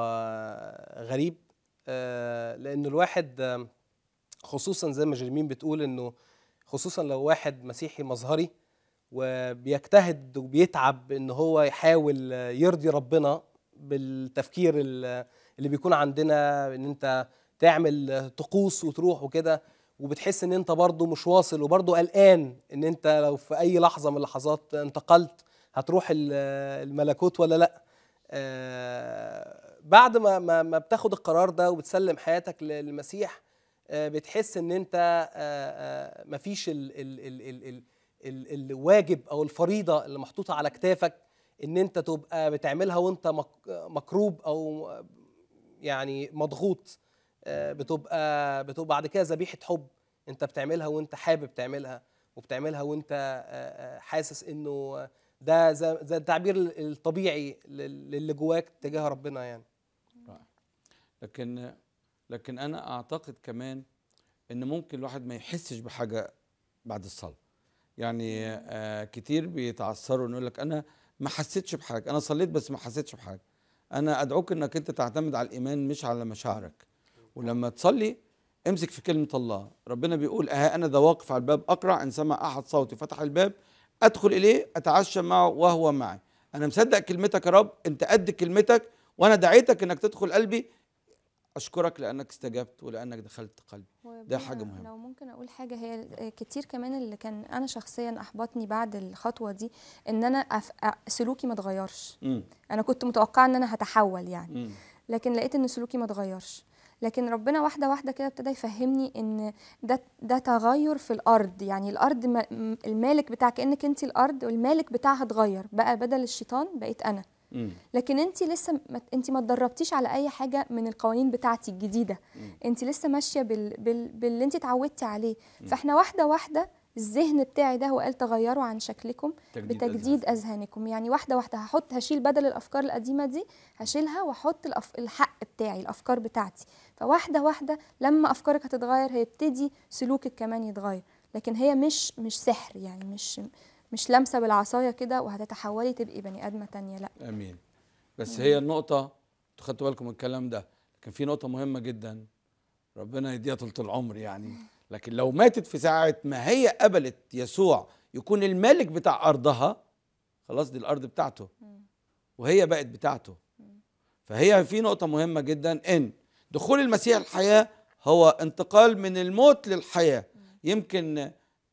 آه، غريب آه، لان الواحد آه، خصوصا زي ما جرمين بتقول انه خصوصا لو واحد مسيحي مظهري وبيجتهد وبيتعب ان هو يحاول آه، يرضي ربنا بالتفكير ال- اللي بيكون عندنا ان انت تعمل آه، طقوس وتروح وكده وبتحس ان انت برضه مش واصل وبرضه قلقان ان انت لو في اي لحظه من اللحظات انتقلت هتروح ال- الملكوت ولا لا آه، بعد ما ما ما بتاخد القرار ده وبتسلم حياتك للمسيح آه، بتحس ان انت آه، آه، مفيش ال ال ال ال ال ال الواجب او الفريضه اللي محطوطه على كتافك ان انت تبقى بتعملها وانت مك- مكروب او يعني مضغوط آه، بتبقى بتبقى بعد كده ذبيحه حب انت بتعملها وانت حابب تعملها وبتعملها وانت آه، آه، حاسس انه ده زي زي التعبير الطبيعي لل- للي جواك تجاه ربنا يعني
لكن لكن انا اعتقد كمان ان ممكن الواحد ما يحسش بحاجه بعد الصلاه يعني آه كتير بيتعثروا انه يقول لك انا ما حسيتش بحاجه انا صليت بس ما حسيتش بحاجه انا ادعوك انك انت تعتمد على الايمان مش على مشاعرك ولما تصلي امسك في كلمه الله ربنا بيقول اه انا ذا واقف على الباب اقرع ان سمع احد صوتي فتح الباب ادخل اليه اتعشى معه وهو معي انا مصدق كلمتك يا رب انت قد كلمتك وانا دعيتك انك تدخل قلبي اشكرك لانك استجبت ولانك دخلت قلبي ده حاجه
وبنا-
مهمه
لو ممكن اقول حاجه هي كتير كمان اللي كان انا شخصيا احبطني بعد الخطوه دي ان انا أف... أ- سلوكي ما اتغيرش
مم.
انا كنت متوقعه ان انا هتحول يعني
مم.
لكن لقيت ان سلوكي ما اتغيرش لكن ربنا واحده واحده كده ابتدى يفهمني ان ده ده تغير في الارض يعني الارض ما- م- المالك بتاع كانك انت الارض والمالك بتاعها اتغير بقى بدل الشيطان بقيت انا
مم.
لكن انت لسه ما انت ما اتدربتيش على اي حاجه من القوانين بتاعتي الجديده انت لسه ماشيه بال... بال... باللي انت اتعودتي عليه فاحنا واحده واحده الذهن بتاعي ده هو قال تغيروا عن شكلكم
تجديد
بتجديد اذهانكم يعني واحده واحده هحط هشيل بدل الافكار القديمه دي هشيلها واحط الأف... الحق بتاعي الافكار بتاعتي فواحده واحده لما افكارك هتتغير هيبتدي سلوكك كمان يتغير لكن هي مش مش سحر يعني مش مش لمسه بالعصايه كده وهتتحولي تبقي بني ادمه تانية لا
امين بس هي النقطه انتوا خدتوا بالكم من الكلام ده لكن في نقطه مهمه جدا ربنا يديها طولة العمر يعني لكن لو ماتت في ساعة ما هي قبلت يسوع يكون الملك بتاع أرضها خلاص دي الأرض بتاعته وهي بقت بتاعته فهي في نقطة مهمة جدا إن دخول المسيح الحياة هو انتقال من الموت للحياة يمكن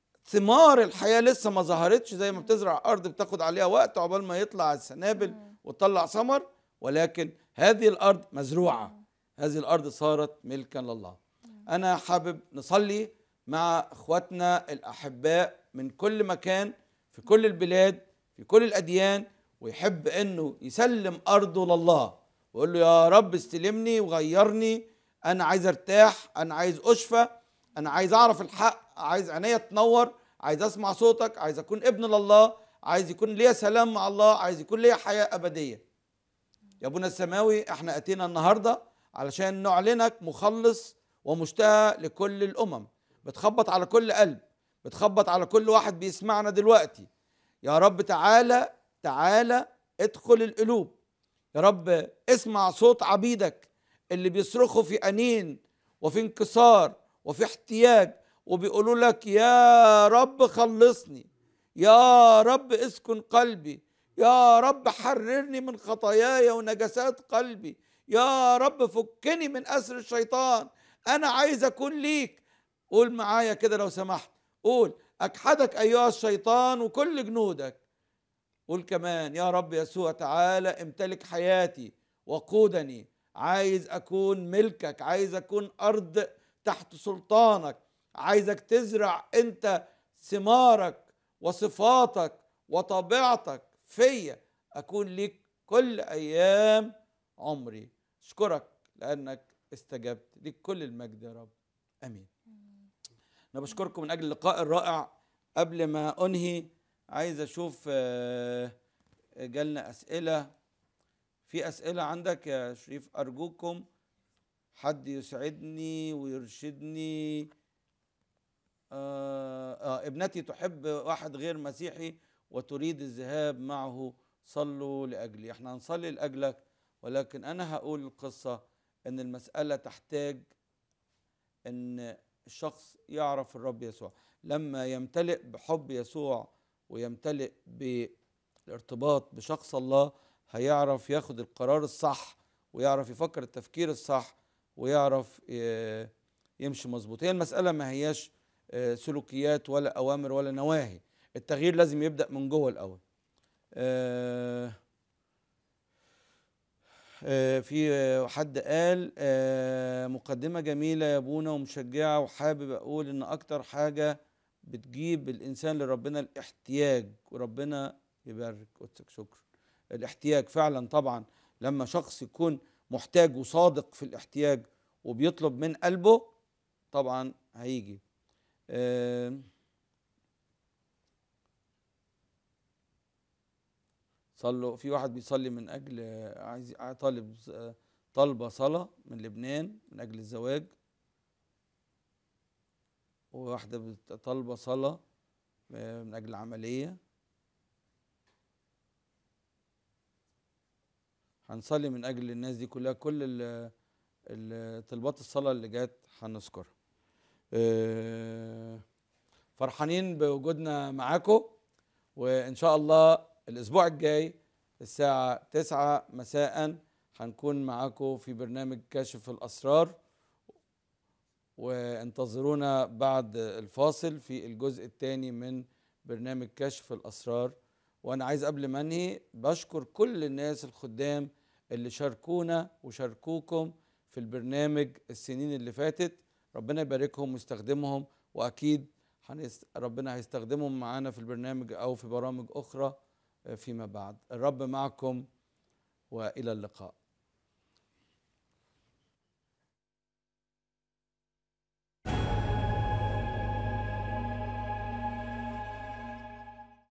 ثمار الحياة لسه ما ظهرتش زي ما بتزرع أرض بتاخد عليها وقت عقبال ما يطلع السنابل وتطلع ثمر ولكن هذه الأرض مزروعة هذه الأرض صارت ملكا لله أنا حابب نصلي مع إخواتنا الأحباء من كل مكان في كل البلاد في كل الأديان ويحب أنه يسلم أرضه لله ويقول له يا رب استلمني وغيرني أنا عايز أرتاح أنا عايز أشفى أنا عايز أعرف الحق عايز عينيا تنور عايز أسمع صوتك عايز أكون ابن لله عايز يكون ليا سلام مع الله عايز يكون ليا حياة أبدية يا ابونا السماوي احنا اتينا النهارده علشان نعلنك مخلص ومشتهى لكل الامم بتخبط على كل قلب بتخبط على كل واحد بيسمعنا دلوقتي يا رب تعالى تعالى ادخل القلوب يا رب اسمع صوت عبيدك اللي بيصرخوا في انين وفي انكسار وفي احتياج وبيقولوا لك يا رب خلصني يا رب اسكن قلبي يا رب حررني من خطاياي ونجسات قلبي يا رب فكني من أسر الشيطان أنا عايز أكون ليك قول معايا كده لو سمحت قول أجحدك أيها الشيطان وكل جنودك قول كمان يا رب يسوع تعالى امتلك حياتي وقودني عايز أكون ملكك عايز أكون أرض تحت سلطانك عايزك تزرع أنت ثمارك وصفاتك وطبيعتك فيا أكون ليك كل أيام عمري أشكرك لأنك استجبت ليك كل المجد يا رب أمين أنا بشكركم من أجل اللقاء الرائع قبل ما أنهي عايز أشوف آه، جالنا أسئلة في أسئلة عندك يا شريف أرجوكم حد يسعدني ويرشدني آه, آه ابنتي تحب واحد غير مسيحي وتريد الذهاب معه صلوا لأجلي احنا هنصلي لأجلك ولكن أنا هقول القصة أن المسألة تحتاج أن الشخص يعرف الرب يسوع لما يمتلئ بحب يسوع ويمتلئ بالارتباط بشخص الله هيعرف ياخد القرار الصح ويعرف يفكر التفكير الصح ويعرف ي- يمشي مظبوط هي المسألة ما هياش آه، سلوكيات ولا أوامر ولا نواهي التغيير لازم يبدأ من جوه الأول آه، آه، في آه، حد قال آه، مقدمة جميلة يا ابونا ومشجعة وحابب أقول إن أكتر حاجة بتجيب الإنسان لربنا الاحتياج وربنا يبارك قدسك شكرا الاحتياج فعلا طبعا لما شخص يكون محتاج وصادق في الاحتياج وبيطلب من قلبه طبعا هيجي آه، صلوا في واحد بيصلي من اجل آه، عايز آه، طالب آه، طالبه صلاه من لبنان من اجل الزواج وواحده بت- طالبه صلاه آه، من اجل عمليه هنصلي من اجل الناس دي كلها كل ال- ال- طلبات الصلاه اللي جات هنذكرها آه، فرحانين بوجودنا معاكم وان شاء الله الاسبوع الجاي الساعه 9 مساء هنكون معاكم في برنامج كاشف الاسرار وانتظرونا بعد الفاصل في الجزء الثاني من برنامج كشف الاسرار وانا عايز قبل ما انهي بشكر كل الناس الخدام اللي شاركونا وشاركوكم في البرنامج السنين اللي فاتت ربنا يباركهم ويستخدمهم واكيد هنست... ربنا هيستخدمهم معانا في البرنامج او في برامج اخرى فيما بعد الرب معكم والى اللقاء